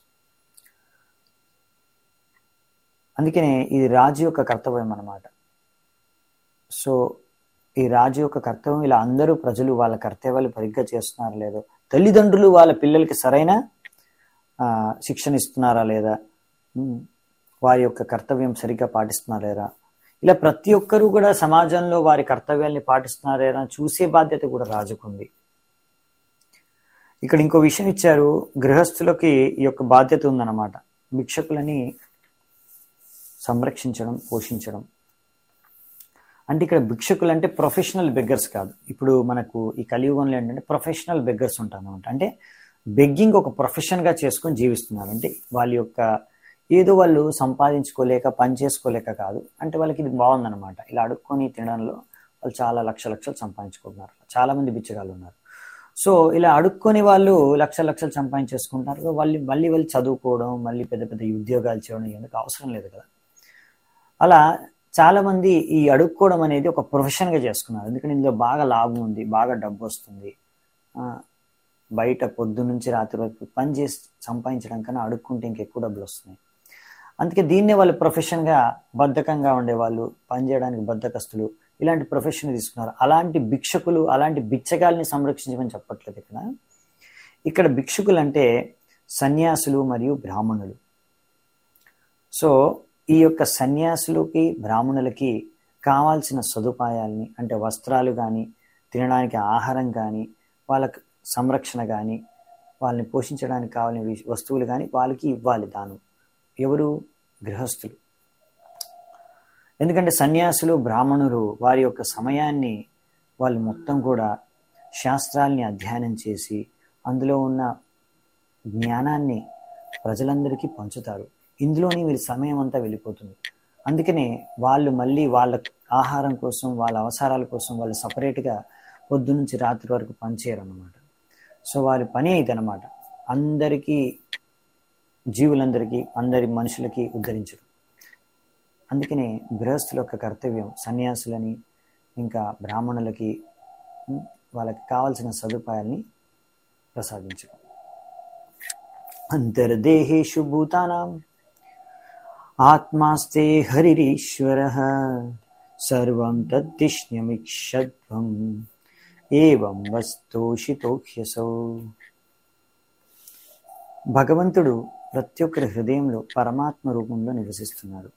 అందుకనే ఇది రాజు యొక్క కర్తవ్యం అన్నమాట సో ఈ రాజు యొక్క కర్తవ్యం ఇలా అందరూ ప్రజలు వాళ్ళ కర్తవ్యాలు సరిగ్గా చేస్తున్నారా లేదో తల్లిదండ్రులు వాళ్ళ పిల్లలకి సరైన శిక్షణ ఇస్తున్నారా లేదా వారి యొక్క కర్తవ్యం సరిగ్గా పాటిస్తున్నారా లేదా ఇలా ప్రతి ఒక్కరూ కూడా సమాజంలో వారి కర్తవ్యాల్ని పాటిస్తున్నారా చూసే బాధ్యత కూడా రాజుకుంది ఇక్కడ ఇంకో విషయం ఇచ్చారు గృహస్థులకి ఈ యొక్క బాధ్యత ఉందన్నమాట భిక్షకులని సంరక్షించడం పోషించడం అంటే ఇక్కడ భిక్షకులు అంటే ప్రొఫెషనల్ బెగ్గర్స్ కాదు ఇప్పుడు మనకు ఈ కలియుగంలో ఏంటంటే ప్రొఫెషనల్ బెగ్గర్స్ ఉంటారు అనమాట అంటే బెగ్గింగ్ ఒక ప్రొఫెషన్గా చేసుకొని జీవిస్తున్నారు అంటే వాళ్ళ యొక్క ఏదో వాళ్ళు సంపాదించుకోలేక పని చేసుకోలేక కాదు అంటే వాళ్ళకి ఇది బాగుందన్నమాట ఇలా అడుక్కొని తినడంలో వాళ్ళు చాలా లక్ష లక్షలు సంపాదించుకుంటున్నారు చాలా మంది బిచ్చగాళ్ళు ఉన్నారు సో ఇలా అడుక్కొని వాళ్ళు లక్ష లక్షలు సంపాదించేసుకుంటారు వాళ్ళు మళ్ళీ వెళ్ళి చదువుకోవడం మళ్ళీ పెద్ద పెద్ద ఉద్యోగాలు చేయడం ఎందుకు అవసరం లేదు కదా అలా చాలా మంది ఈ అడుక్కోవడం అనేది ఒక ప్రొఫెషన్గా చేసుకున్నారు ఎందుకంటే ఇందులో బాగా లాభం ఉంది బాగా డబ్బు వస్తుంది బయట పొద్దు నుంచి రాత్రి వరకు పని చేసి సంపాదించడం కన్నా అడుక్కుంటే ఇంకెక్కువ డబ్బులు వస్తున్నాయి అందుకే దీన్నే వాళ్ళు ప్రొఫెషన్గా బద్ధకంగా ఉండేవాళ్ళు పని చేయడానికి బద్ధకస్తులు ఇలాంటి ప్రొఫెషన్ తీసుకున్నారు అలాంటి భిక్షకులు అలాంటి బిచ్చగాల్ని సంరక్షించమని చెప్పట్లేదు ఇక్కడ ఇక్కడ భిక్షుకులు అంటే సన్యాసులు మరియు బ్రాహ్మణులు సో ఈ యొక్క సన్యాసులకి బ్రాహ్మణులకి కావాల్సిన సదుపాయాల్ని అంటే వస్త్రాలు కానీ తినడానికి ఆహారం కానీ వాళ్ళకి సంరక్షణ కానీ వాళ్ళని పోషించడానికి కావాలని వస్తువులు కానీ వాళ్ళకి ఇవ్వాలి దానం ఎవరు గృహస్థులు ఎందుకంటే సన్యాసులు బ్రాహ్మణులు వారి యొక్క సమయాన్ని వాళ్ళు మొత్తం కూడా శాస్త్రాల్ని అధ్యయనం చేసి అందులో ఉన్న జ్ఞానాన్ని ప్రజలందరికీ పంచుతారు ఇందులోని వీరి సమయం అంతా వెళ్ళిపోతుంది అందుకనే వాళ్ళు మళ్ళీ వాళ్ళ ఆహారం కోసం వాళ్ళ అవసరాల కోసం వాళ్ళు సపరేట్గా పొద్దు నుంచి రాత్రి వరకు పనిచేయరు అనమాట సో వారి పని ఇదనమాట అందరికీ జీవులందరికీ అందరి మనుషులకి ఉద్ధరించడం అందుకనే గృహస్థుల యొక్క కర్తవ్యం సన్యాసులని ఇంకా బ్రాహ్మణులకి వాళ్ళకి కావాల్సిన సదుపాయాల్ని ప్రసాదించడం అంతర్దేహేషు భూతానాం ఆత్మాస్తే హరిరీశ్వర సర్వం తద్దిష్ణ్యమిక్షద్వం ఏవం వస్తోషితోహ్యసౌ భగవంతుడు ప్రతి ఒక్కరి హృదయంలో పరమాత్మ రూపంలో నివసిస్తున్నాడు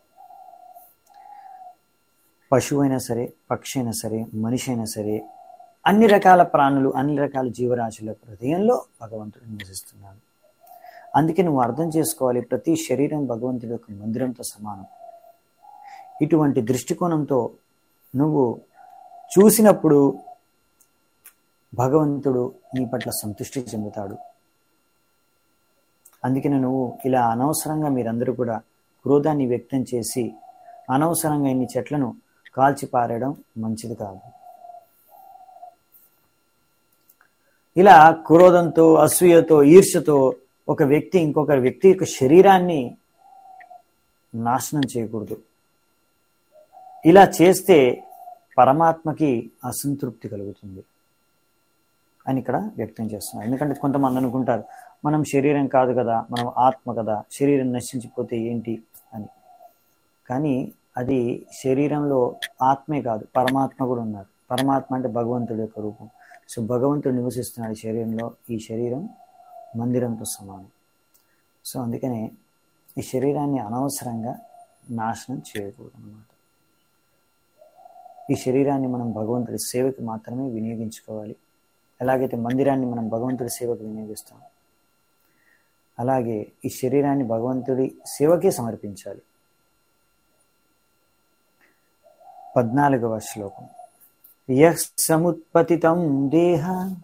పశువు అయినా సరే పక్షి అయినా సరే మనిషి అయినా సరే అన్ని రకాల ప్రాణులు అన్ని రకాల జీవరాశుల హృదయంలో భగవంతుడు నివసిస్తున్నాడు అందుకే నువ్వు అర్థం చేసుకోవాలి ప్రతి శరీరం భగవంతుడి యొక్క మందిరంతో సమానం ఇటువంటి దృష్టికోణంతో నువ్వు చూసినప్పుడు భగవంతుడు నీ పట్ల సంతృష్టి చెందుతాడు అందుకనే నువ్వు ఇలా అనవసరంగా మీరందరూ కూడా క్రోధాన్ని వ్యక్తం చేసి అనవసరంగా ఇన్ని చెట్లను కాల్చి పారేయడం మంచిది కాదు ఇలా క్రోధంతో అసూయతో ఈర్ష్యతో ఒక వ్యక్తి ఇంకొక వ్యక్తి యొక్క శరీరాన్ని నాశనం చేయకూడదు ఇలా చేస్తే పరమాత్మకి అసంతృప్తి కలుగుతుంది అని ఇక్కడ వ్యక్తం చేస్తున్నారు ఎందుకంటే కొంతమంది అనుకుంటారు మనం శరీరం కాదు కదా మనం ఆత్మ కదా శరీరం నశించిపోతే ఏంటి అని కానీ అది శరీరంలో ఆత్మే కాదు పరమాత్మ కూడా ఉన్నారు పరమాత్మ అంటే భగవంతుడి యొక్క రూపం సో భగవంతుడు నివసిస్తున్నాడు ఈ శరీరంలో ఈ శరీరం మందిరంతో సమానం సో అందుకనే ఈ శరీరాన్ని అనవసరంగా నాశనం చేయకూడదు అన్నమాట ఈ శరీరాన్ని మనం భగవంతుడి సేవకి మాత్రమే వినియోగించుకోవాలి ఎలాగైతే మందిరాన్ని మనం భగవంతుడి సేవకు వినియోగిస్తాం అలాగే ఈ శరీరాన్ని భగవంతుడి సేవకే సమర్పించాలి పద్నాలుగవ శ్లోకం యః సముత్పతితం దేహ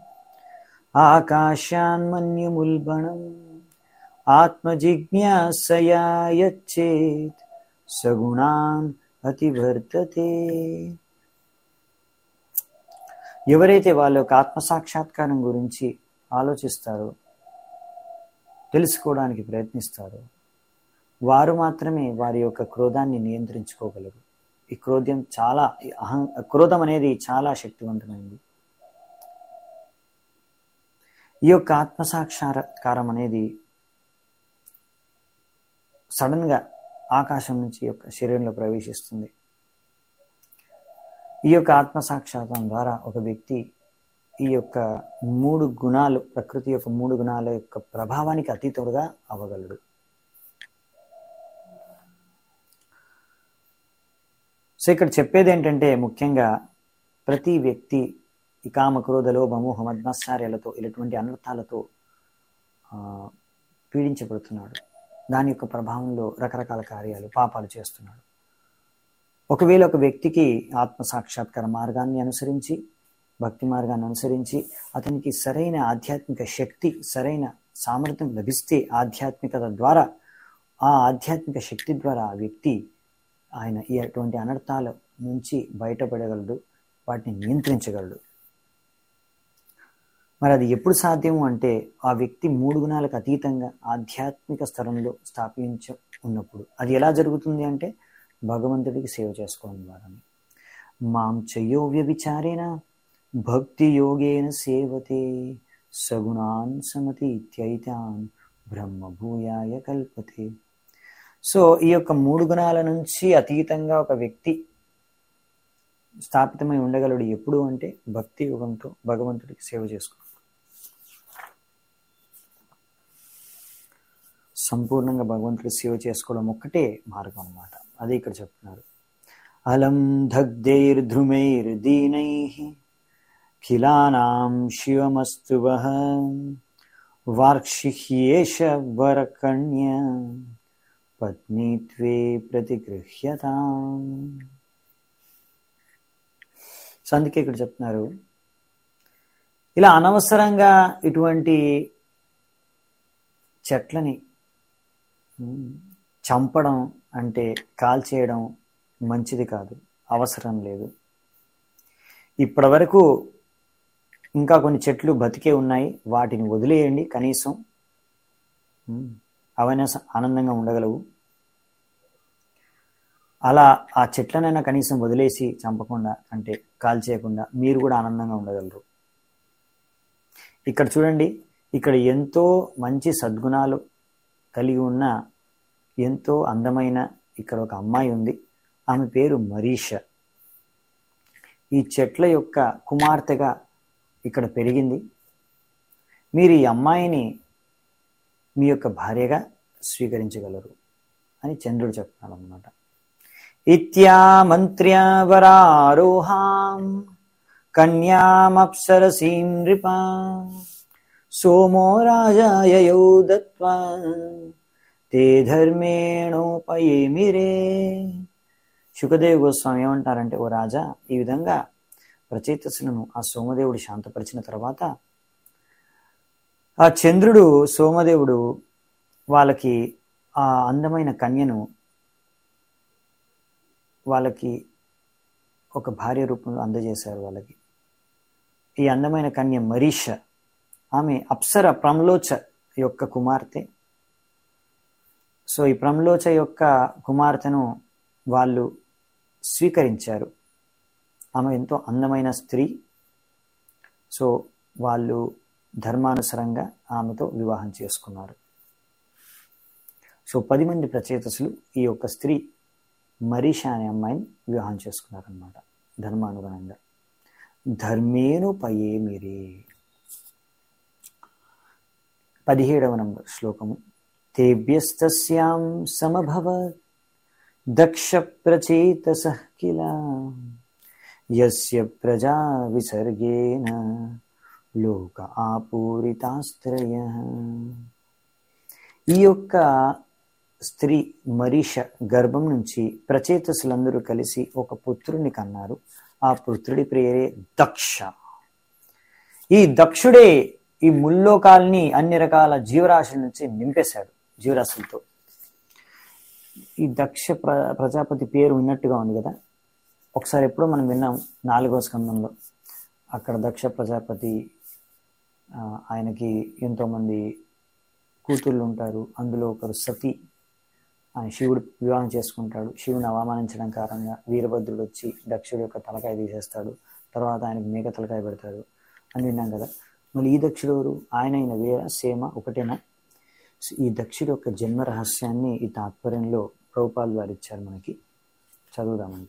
ఆకాశాన్మన్యముల్బణం ఆత్మజిజ్ఞాసయా యచ్చేత్ సగుణాన్ అతివర్తతే ఎవరైతే వాళ్ళ యొక్క ఆత్మసాక్షాత్కారం గురించి ఆలోచిస్తారో తెలుసుకోవడానికి ప్రయత్నిస్తారో వారు మాత్రమే వారి యొక్క క్రోధాన్ని నియంత్రించుకోగలరు ఈ క్రోధం చాలా ఈ అహం క్రోధం అనేది చాలా శక్తివంతమైంది ఈ యొక్క ఆత్మసాక్షాత్కారం అనేది సడన్గా ఆకాశం నుంచి యొక్క శరీరంలో ప్రవేశిస్తుంది ఈ యొక్క ఆత్మసాక్షాత్కారం ద్వారా ఒక వ్యక్తి ఈ యొక్క మూడు గుణాలు ప్రకృతి యొక్క మూడు గుణాల యొక్క ప్రభావానికి అతీతుడుగా అవ్వగలడు సో ఇక్కడ చెప్పేది ఏంటంటే ముఖ్యంగా ప్రతి వ్యక్తి ఈ కామ క్రోధ లోభము మద్మత్సార్యాలతో ఇలాంటి అనర్థాలతో పీడించబడుతున్నాడు దాని యొక్క ప్రభావంలో రకరకాల కార్యాలు పాపాలు చేస్తున్నాడు ఒకవేళ ఒక వ్యక్తికి ఆత్మ సాక్షాత్కార మార్గాన్ని అనుసరించి భక్తి మార్గాన్ని అనుసరించి అతనికి సరైన ఆధ్యాత్మిక శక్తి సరైన సామర్థ్యం లభిస్తే ఆధ్యాత్మికత ద్వారా ఆ ఆధ్యాత్మిక శక్తి ద్వారా ఆ వ్యక్తి ఆయన ఈ అటువంటి అనర్థాల నుంచి బయటపడగలడు వాటిని నియంత్రించగలడు మరి అది ఎప్పుడు సాధ్యము అంటే ఆ వ్యక్తి మూడు గుణాలకు అతీతంగా ఆధ్యాత్మిక స్థలంలో స్థాపించ ఉన్నప్పుడు అది ఎలా జరుగుతుంది అంటే భగవంతుడికి సేవ చేసుకోవడం ద్వారా మాం చయో వ్యభిచారేణ భక్తి యోగేన సేవతే సగుణాన్ సమతి ఇత్యైతాన్ బ్రహ్మభూయాయ కల్పతే సో ఈ యొక్క మూడు గుణాల నుంచి అతీతంగా ఒక వ్యక్తి స్థాపితమై ఉండగలడు ఎప్పుడు అంటే భక్తి యుగంతో భగవంతుడికి సేవ చేసుకో సంపూర్ణంగా భగవంతుడి సేవ చేసుకోవడం ఒక్కటే మార్గం అన్నమాట అది ఇక్కడ చెప్తున్నారు అలం దగ్ధైర్ధ్రుమైర్దీనై ఖిలానాం శివమస్తు వహ వార్షిహ్యేష వరకణ్య పత్నిత్వే ప్రతిగృహ్యతాం సో అందుకే ఇక్కడ చెప్తున్నారు ఇలా అనవసరంగా ఇటువంటి చెట్లని చంపడం అంటే కాల్చేయడం మంచిది కాదు అవసరం లేదు ఇప్పటి వరకు ఇంకా కొన్ని చెట్లు బతికే ఉన్నాయి వాటిని వదిలేయండి కనీసం అవైనా ఆనందంగా ఉండగలవు అలా ఆ చెట్లనైనా కనీసం వదిలేసి చంపకుండా అంటే కాల్చేయకుండా మీరు కూడా ఆనందంగా ఉండగలరు ఇక్కడ చూడండి ఇక్కడ ఎంతో మంచి సద్గుణాలు కలిగి ఉన్న ఎంతో అందమైన ఇక్కడ ఒక అమ్మాయి ఉంది ఆమె పేరు మరీష ఈ చెట్ల యొక్క కుమార్తెగా ఇక్కడ పెరిగింది మీరు ఈ అమ్మాయిని మీ యొక్క భార్యగా స్వీకరించగలరు అని చంద్రుడు చెప్తున్నాడు అనమాట ఇత్యా మంత్ర్యావరారోహాం కన్యామప్సరసీం నృపా సోమో రాజాయయౌ దత్వా తే ధర్మేణోపయేమిరే శుకదేవ్ గోస్వామి ఏమంటారంటే ఓ రాజా ఈ విధంగా ప్రచేతసులను ఆ సోమదేవుడు శాంతపరిచిన తర్వాత ఆ చంద్రుడు సోమదేవుడు వాళ్ళకి ఆ అందమైన కన్యను వాళ్ళకి ఒక భార్య రూపంలో అందజేశారు వాళ్ళకి ఈ అందమైన కన్య మరీష ఆమె అప్సర ప్రమ్లోచ యొక్క కుమార్తె సో ఈ ప్రమ్లోచ యొక్క కుమార్తెను వాళ్ళు స్వీకరించారు ఆమె ఎంతో అందమైన స్త్రీ సో వాళ్ళు ధర్మానుసరంగా ఆమెతో వివాహం చేసుకున్నారు సో పది మంది ప్రచేతసులు ఈ యొక్క స్త్రీ మరీష అనే అమ్మాయిని వివాహం చేసుకున్నారనమాట ధర్మానుగుణంగా ధర్మేను పయే మీరే పదిహేడవ నంబర్ శ్లోకము తేభ్యస్తస్యాం సమభవ దక్ష ప్రచేతస కిల యస్య ప్రజా విసర్గేన లోక ఆపూరితాస్త్రయ ఈ యొక్క స్త్రీ మరీష గర్భం నుంచి ప్రచేతసులందరూ కలిసి ఒక పుత్రుని కన్నారు ఆ పుత్రుడి పేరే దక్ష ఈ దక్షుడే ఈ ముల్లోకాల్ని అన్ని రకాల జీవరాశుల నుంచి నింపేశాడు జీవరాశులతో ఈ దక్ష ప్ర ప్రజాపతి పేరు ఉన్నట్టుగా ఉంది కదా ఒకసారి ఎప్పుడో మనం విన్నాం నాలుగో స్కందంలో అక్కడ దక్ష ప్రజాపతి ఆయనకి ఎంతోమంది కూతుళ్ళు ఉంటారు అందులో ఒకరు సతి ఆయన శివుడు వివాహం చేసుకుంటాడు శివుని అవమానించడం కారణంగా వీరభద్రుడు వచ్చి దక్షుడు యొక్క తలకాయ తీసేస్తాడు తర్వాత ఆయనకు మేక తలకాయ పెడతాడు అని విన్నాం కదా మళ్ళీ ఈ దక్షుడు ఎవరు ఆయన అయిన వీర సేమ ఒకటేనా ఈ దక్షుడు యొక్క జన్మ రహస్యాన్ని ఈ తాత్పర్యంలో ప్రభుపాల్ వారు ఇచ్చారు మనకి చదువుదామంట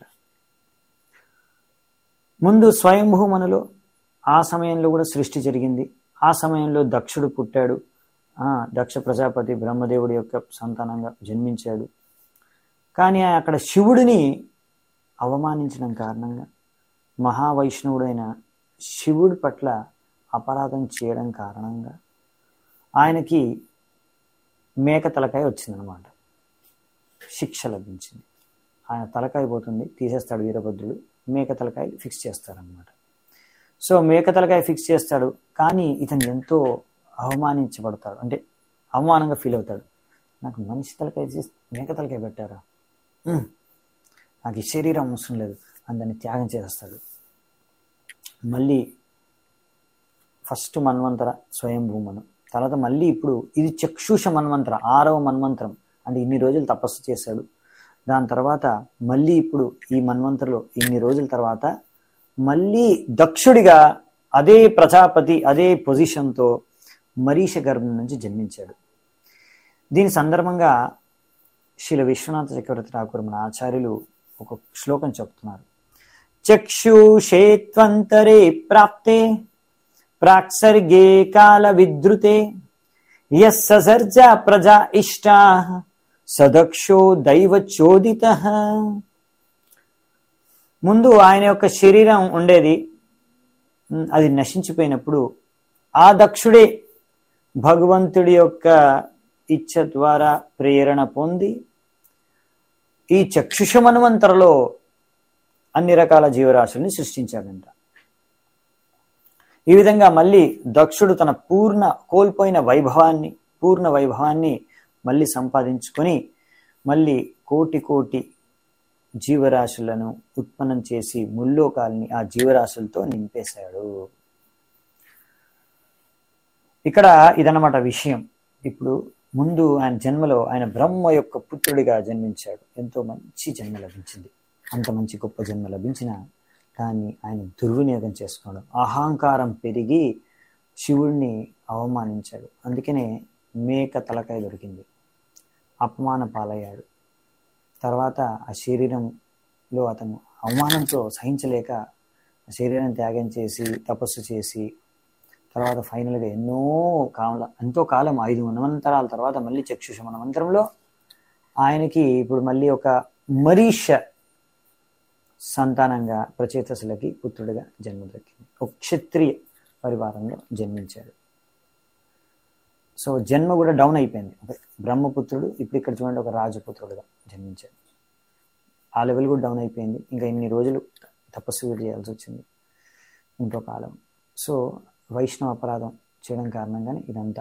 ముందు స్వయంభూ మనలో ఆ సమయంలో కూడా సృష్టి జరిగింది ఆ సమయంలో దక్షుడు పుట్టాడు దక్ష ప్రజాపతి బ్రహ్మదేవుడి యొక్క సంతానంగా జన్మించాడు కానీ అక్కడ శివుడిని అవమానించడం కారణంగా మహావైష్ణవుడైన శివుడి పట్ల అపరాధం చేయడం కారణంగా ఆయనకి మేక తలకాయ వచ్చిందనమాట శిక్ష లభించింది ఆయన తలకాయ పోతుంది తీసేస్తాడు వీరభద్రుడు మేక తలకాయ ఫిక్స్ చేస్తారనమాట సో మేక తలకాయ ఫిక్స్ చేస్తాడు కానీ ఇతను ఎంతో అవమానించబడతాడు అంటే అవమానంగా ఫీల్ అవుతాడు నాకు మనిషి తలకాయ చేసి మేక తలకాయ పెట్టారా నాకు ఈ శరీరం అవసరం లేదు అందరిని త్యాగం చేసేస్తాడు మళ్ళీ ఫస్ట్ మన్వంతర స్వయంభూమను తర్వాత మళ్ళీ ఇప్పుడు ఇది చక్షుష మన్వంతర ఆరవ మన్వంతరం అంటే ఇన్ని రోజులు తపస్సు చేశాడు దాని తర్వాత మళ్ళీ ఇప్పుడు ఈ మన్వంతరలో ఇన్ని రోజుల తర్వాత మళ్ళీ దక్షుడిగా అదే ప్రజాపతి అదే పొజిషన్తో మరీష గర్భం నుంచి జన్మించాడు దీని సందర్భంగా శిల విశ్వనాథ చక్రవర్తి ఠాకూర్ మన ఆచార్యులు ఒక శ్లోకం చెప్తున్నారు చక్షుషేత్వంతరే ప్రాప్తే ప్రాక్సర్గే కాల విద్రుతే యసర్జ ప్రజా ఇష్టా సదక్షో దైవచోదిత ముందు ఆయన యొక్క శరీరం ఉండేది అది నశించిపోయినప్పుడు ఆ దక్షుడే భగవంతుడి యొక్క ఇచ్ఛ ద్వారా ప్రేరణ పొంది ఈ చక్షుష మన్వంతరలో అన్ని రకాల జీవరాశుల్ని సృష్టించాడంట ఈ విధంగా మళ్ళీ దక్షుడు తన పూర్ణ కోల్పోయిన వైభవాన్ని పూర్ణ వైభవాన్ని మళ్ళీ సంపాదించుకొని మళ్ళీ కోటి కోటి జీవరాశులను ఉత్పన్నం చేసి ముల్లోకాల్ని ఆ జీవరాశులతో నింపేశాడు ఇక్కడ ఇదన్నమాట విషయం ఇప్పుడు ముందు ఆయన జన్మలో ఆయన బ్రహ్మ యొక్క పుత్రుడిగా జన్మించాడు ఎంతో మంచి జన్మ లభించింది అంత మంచి గొప్ప జన్మ లభించిన దాన్ని ఆయన దుర్వినియోగం చేసుకున్నాడు అహంకారం పెరిగి శివుడిని అవమానించాడు అందుకనే మేక తలకాయ దొరికింది అపమాన పాలయ్యాడు తర్వాత ఆ శరీరంలో అతను అవమానంతో సహించలేక శరీరం త్యాగం చేసి తపస్సు చేసి తర్వాత ఫైనల్గా ఎన్నో కాల ఎంతో కాలం ఐదు మనమంతరాల తర్వాత మళ్ళీ చక్షుష మనమంతరంలో ఆయనకి ఇప్పుడు మళ్ళీ ఒక మరీష సంతానంగా ప్రచేతసులకి పుత్రుడిగా జన్మ దక్కింది ఒక క్షత్రియ పరివారంలో జన్మించాడు సో జన్మ కూడా డౌన్ అయిపోయింది ఒక బ్రహ్మపుత్రుడు ఇప్పుడు ఇక్కడ చూడండి ఒక రాజపుత్రుడుగా జన్మించాడు ఆ లెవెల్ కూడా డౌన్ అయిపోయింది ఇంకా ఇన్ని రోజులు తపస్సు చేయాల్సి వచ్చింది ఇంకో కాలం సో వైష్ణవ అపరాధం చేయడం కారణంగానే ఇదంతా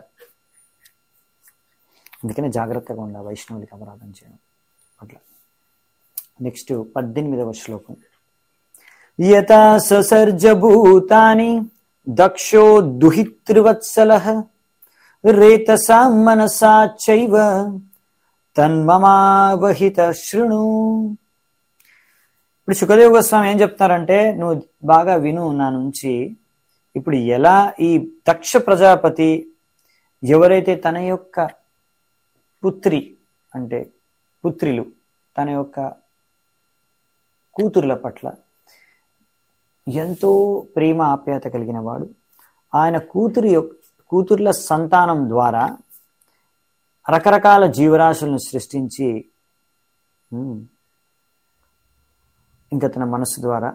అందుకనే జాగ్రత్తగా ఉండాలి వైష్ణవులకి అపరాధం చేయడం అట్లా నెక్స్ట్ పద్దెనిమిదవ శ్లోకం యథా ససర్జ భూతాని దక్షో దుహితృవత్సల రేతసా మనసా చైవ తన్మమావహిత శృణు ఇప్పుడు సుఖదేవ గోస్వామి ఏం చెప్తారంటే నువ్వు బాగా విను నా నుంచి ఇప్పుడు ఎలా ఈ దక్ష ప్రజాపతి ఎవరైతే తన యొక్క పుత్రి అంటే పుత్రిలు తన యొక్క కూతుర్ల పట్ల ఎంతో ప్రేమ ఆప్యాయత కలిగిన వాడు ఆయన కూతురి యొక్క కూతుర్ల సంతానం ద్వారా రకరకాల జీవరాశులను సృష్టించి ఉమ్, ఇంకా తన మనస్సు ద్వారా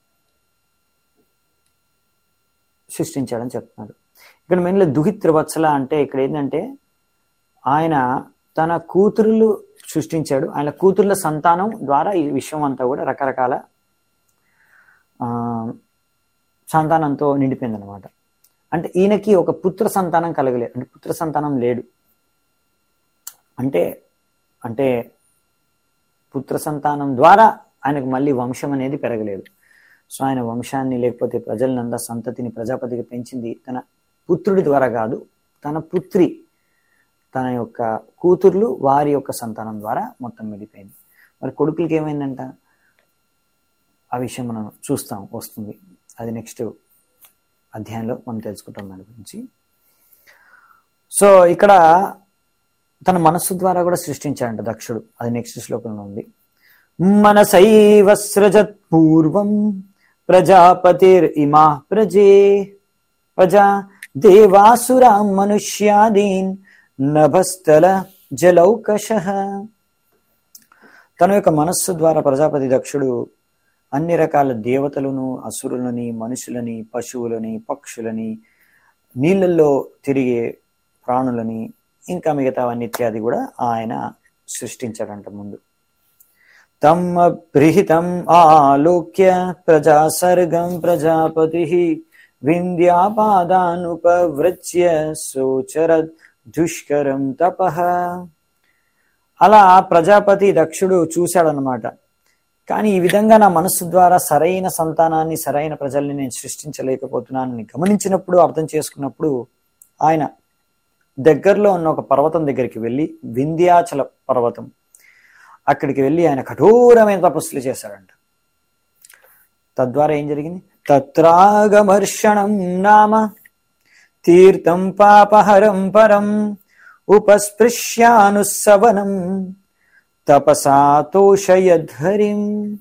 సృష్టించాడని చెప్తున్నాడు ఇక్కడ మెయిన్లో దుహిత్రవత్సల అంటే ఇక్కడ ఏంటంటే ఆయన తన కూతురులు సృష్టించాడు ఆయన కూతుర్ల సంతానం ద్వారా ఈ విశ్వం అంతా కూడా రకరకాల ఆ, సంతానంతో నిండిపోయింది అనమాట అంటే ఈయనకి ఒక పుత్ర సంతానం కలగలేదు అంటే పుత్ర సంతానం లేడు అంటే అంటే పుత్ర సంతానం ద్వారా ఆయనకు మళ్ళీ వంశం అనేది పెరగలేదు సో ఆయన వంశాన్ని లేకపోతే ప్రజలనందా సంతతిని ప్రజాపతికి పెంచింది తన పుత్రుడి ద్వారా కాదు తన పుత్రి తన యొక్క కూతుర్లు వారి యొక్క సంతానం ద్వారా మొత్తం వెళ్ళిపోయింది మరి కొడుకులకి ఏమైందంట ఆ విషయం మనం చూస్తాం వస్తుంది అది నెక్స్ట్ అధ్యాయంలో మనం తెలుసుకుంటాం దాని గురించి సో ఇక్కడ తన మనస్సు ద్వారా కూడా సృష్టించాడంట దక్షుడు అది నెక్స్ట్ శ్లోకంలో ఉంది మనసైవ సృజత్ పూర్వం ప్రజాపతిర్ ఇమా ప్రజే ప్రజా దేవాసురా మనుష్యాదీన్ నభస్థల జలౌకష తన యొక్క మనస్సు ద్వారా ప్రజాపతి దక్షుడు అన్ని రకాల దేవతలను అసురులని మనుషులని పశువులని పక్షులని నీళ్ళల్లో తిరిగే ప్రాణులని ఇంకా మిగతావన్నీ ఇత్యాది కూడా ఆయన సృష్టించాడంట ముందు తమ ప్రిహితం ఆలోక్య ప్రజా సర్గం ప్రజాపతి వింధ్యాపాదానుపవృత్య సోచరత్ దుష్కరం తపః అలా ప్రజాపతి దక్షుడు చూశాడనమాట కానీ ఈ విధంగా నా మనస్సు ద్వారా సరైన సంతానాన్ని సరైన ప్రజల్ని నేను సృష్టించలేకపోతున్నానని గమనించినప్పుడు అర్థం చేసుకున్నప్పుడు ఆయన దగ్గరలో ఉన్న ఒక పర్వతం దగ్గరికి వెళ్ళి వింధ్యాచల పర్వతం అక్కడికి వెళ్ళి ఆయన కఠోరమైన తపస్సులు చేశాడంట తద్వారా ఏం జరిగింది తత్రాగమర్షణం నామ తీర్థం పాపహరం పరం ఉపస్పృశ్యానుసవనం తపసాతోషయధ్వరిం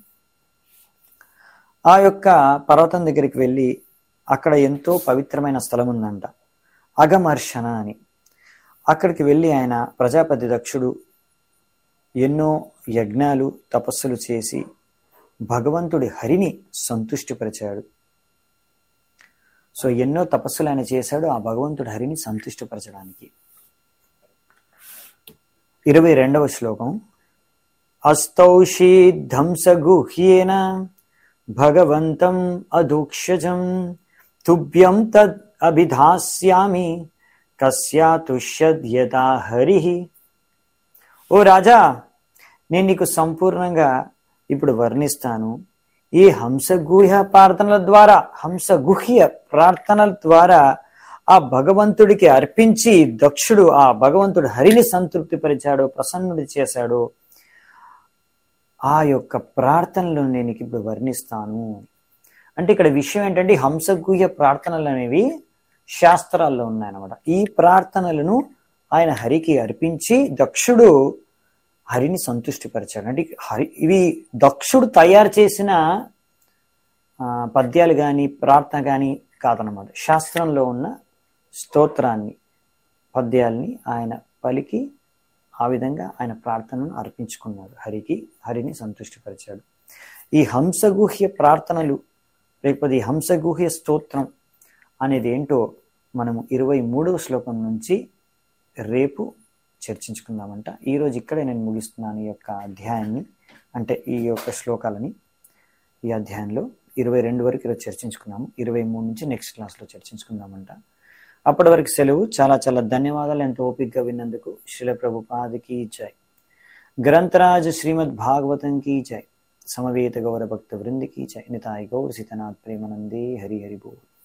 ఆ యొక్క పర్వతం దగ్గరికి వెళ్ళి అక్కడ ఎంతో పవిత్రమైన స్థలం ఉందంట అగమర్షణ అని అక్కడికి వెళ్ళి ఆయన ప్రజాపతి దక్షుడు ఎన్నో యజ్ఞాలు తపస్సులు చేసి భగవంతుడి హరిని సంతుష్టిపరిచాడు సో ఎన్నో తపస్సులు ఆయన చేశాడు ఆ భగవంతుడి హరిని సంతుష్టిపరచడానికి ఇరవై రెండవ శ్లోకం అస్తౌషీధ్వంసగుహ్యేన భగవంతం అదూక్షజం తుభ్యం తద్ అభిధాస్యామి కస్యాతుష్యద్యతా హరి ఓ రాజా నేను నీకు సంపూర్ణంగా ఇప్పుడు వర్ణిస్తాను ఈ హంసగుహ్య ప్రార్థనల ద్వారా హంసగుహ్య ప్రార్థనల ద్వారా ఆ భగవంతుడికి అర్పించి దక్షుడు ఆ భగవంతుడు హరిని సంతృప్తి పరిచాడు ప్రసన్నుడి చేశాడు ఆ యొక్క ప్రార్థనలు నేను నీకు ఇప్పుడు వర్ణిస్తాను అంటే ఇక్కడ విషయం ఏంటంటే ఈ హంసగుహ్య ప్రార్థనలు అనేవి శాస్త్రాల్లో ఉన్నాయన్నమాట ఈ ప్రార్థనలను ఆయన హరికి అర్పించి దక్షుడు హరిని సంతుష్టిపరిచాడు అంటే హరి ఇవి దక్షుడు తయారు చేసిన ఆ, పద్యాలు కానీ ప్రార్థన కానీ కాదనమాట శాస్త్రంలో ఉన్న స్తోత్రాన్ని పద్యాల్ని ఆయన పలికి ఆ విధంగా ఆయన ప్రార్థనను అర్పించుకున్నాడు హరికి హరిని సంతుష్టిపరిచాడు ఈ హంసగుహ్య ప్రార్థనలు లేకపోతే ఈ హంసగుహ్య స్తోత్రం అనేది ఏంటో మనము ఇరవై మూడవ శ్లోకం నుంచి రేపు చర్చించుకుందామంట ఈరోజు ఇక్కడే నేను ముగిస్తున్నాను ఈ యొక్క అధ్యాయాన్ని అంటే ఈ యొక్క శ్లోకాలని ఈ అధ్యాయంలో ఇరవై రెండు వరకు ఈరోజు చర్చించుకున్నాము ఇరవై మూడు నుంచి నెక్స్ట్ క్లాస్లో చర్చించుకుందామంట అప్పటి వరకు సెలవు చాలా చాలా ధన్యవాదాలు ఎంతో ఓపికగా విన్నందుకు శిల ప్రభుపాదికి జై గ్రంథరాజ్ శ్రీమద్ భాగవతం की जय समवेत गौर भक्त वृंद की जय निताय गौर सीतनाथ प्रेमानंदे हरि हरि बोल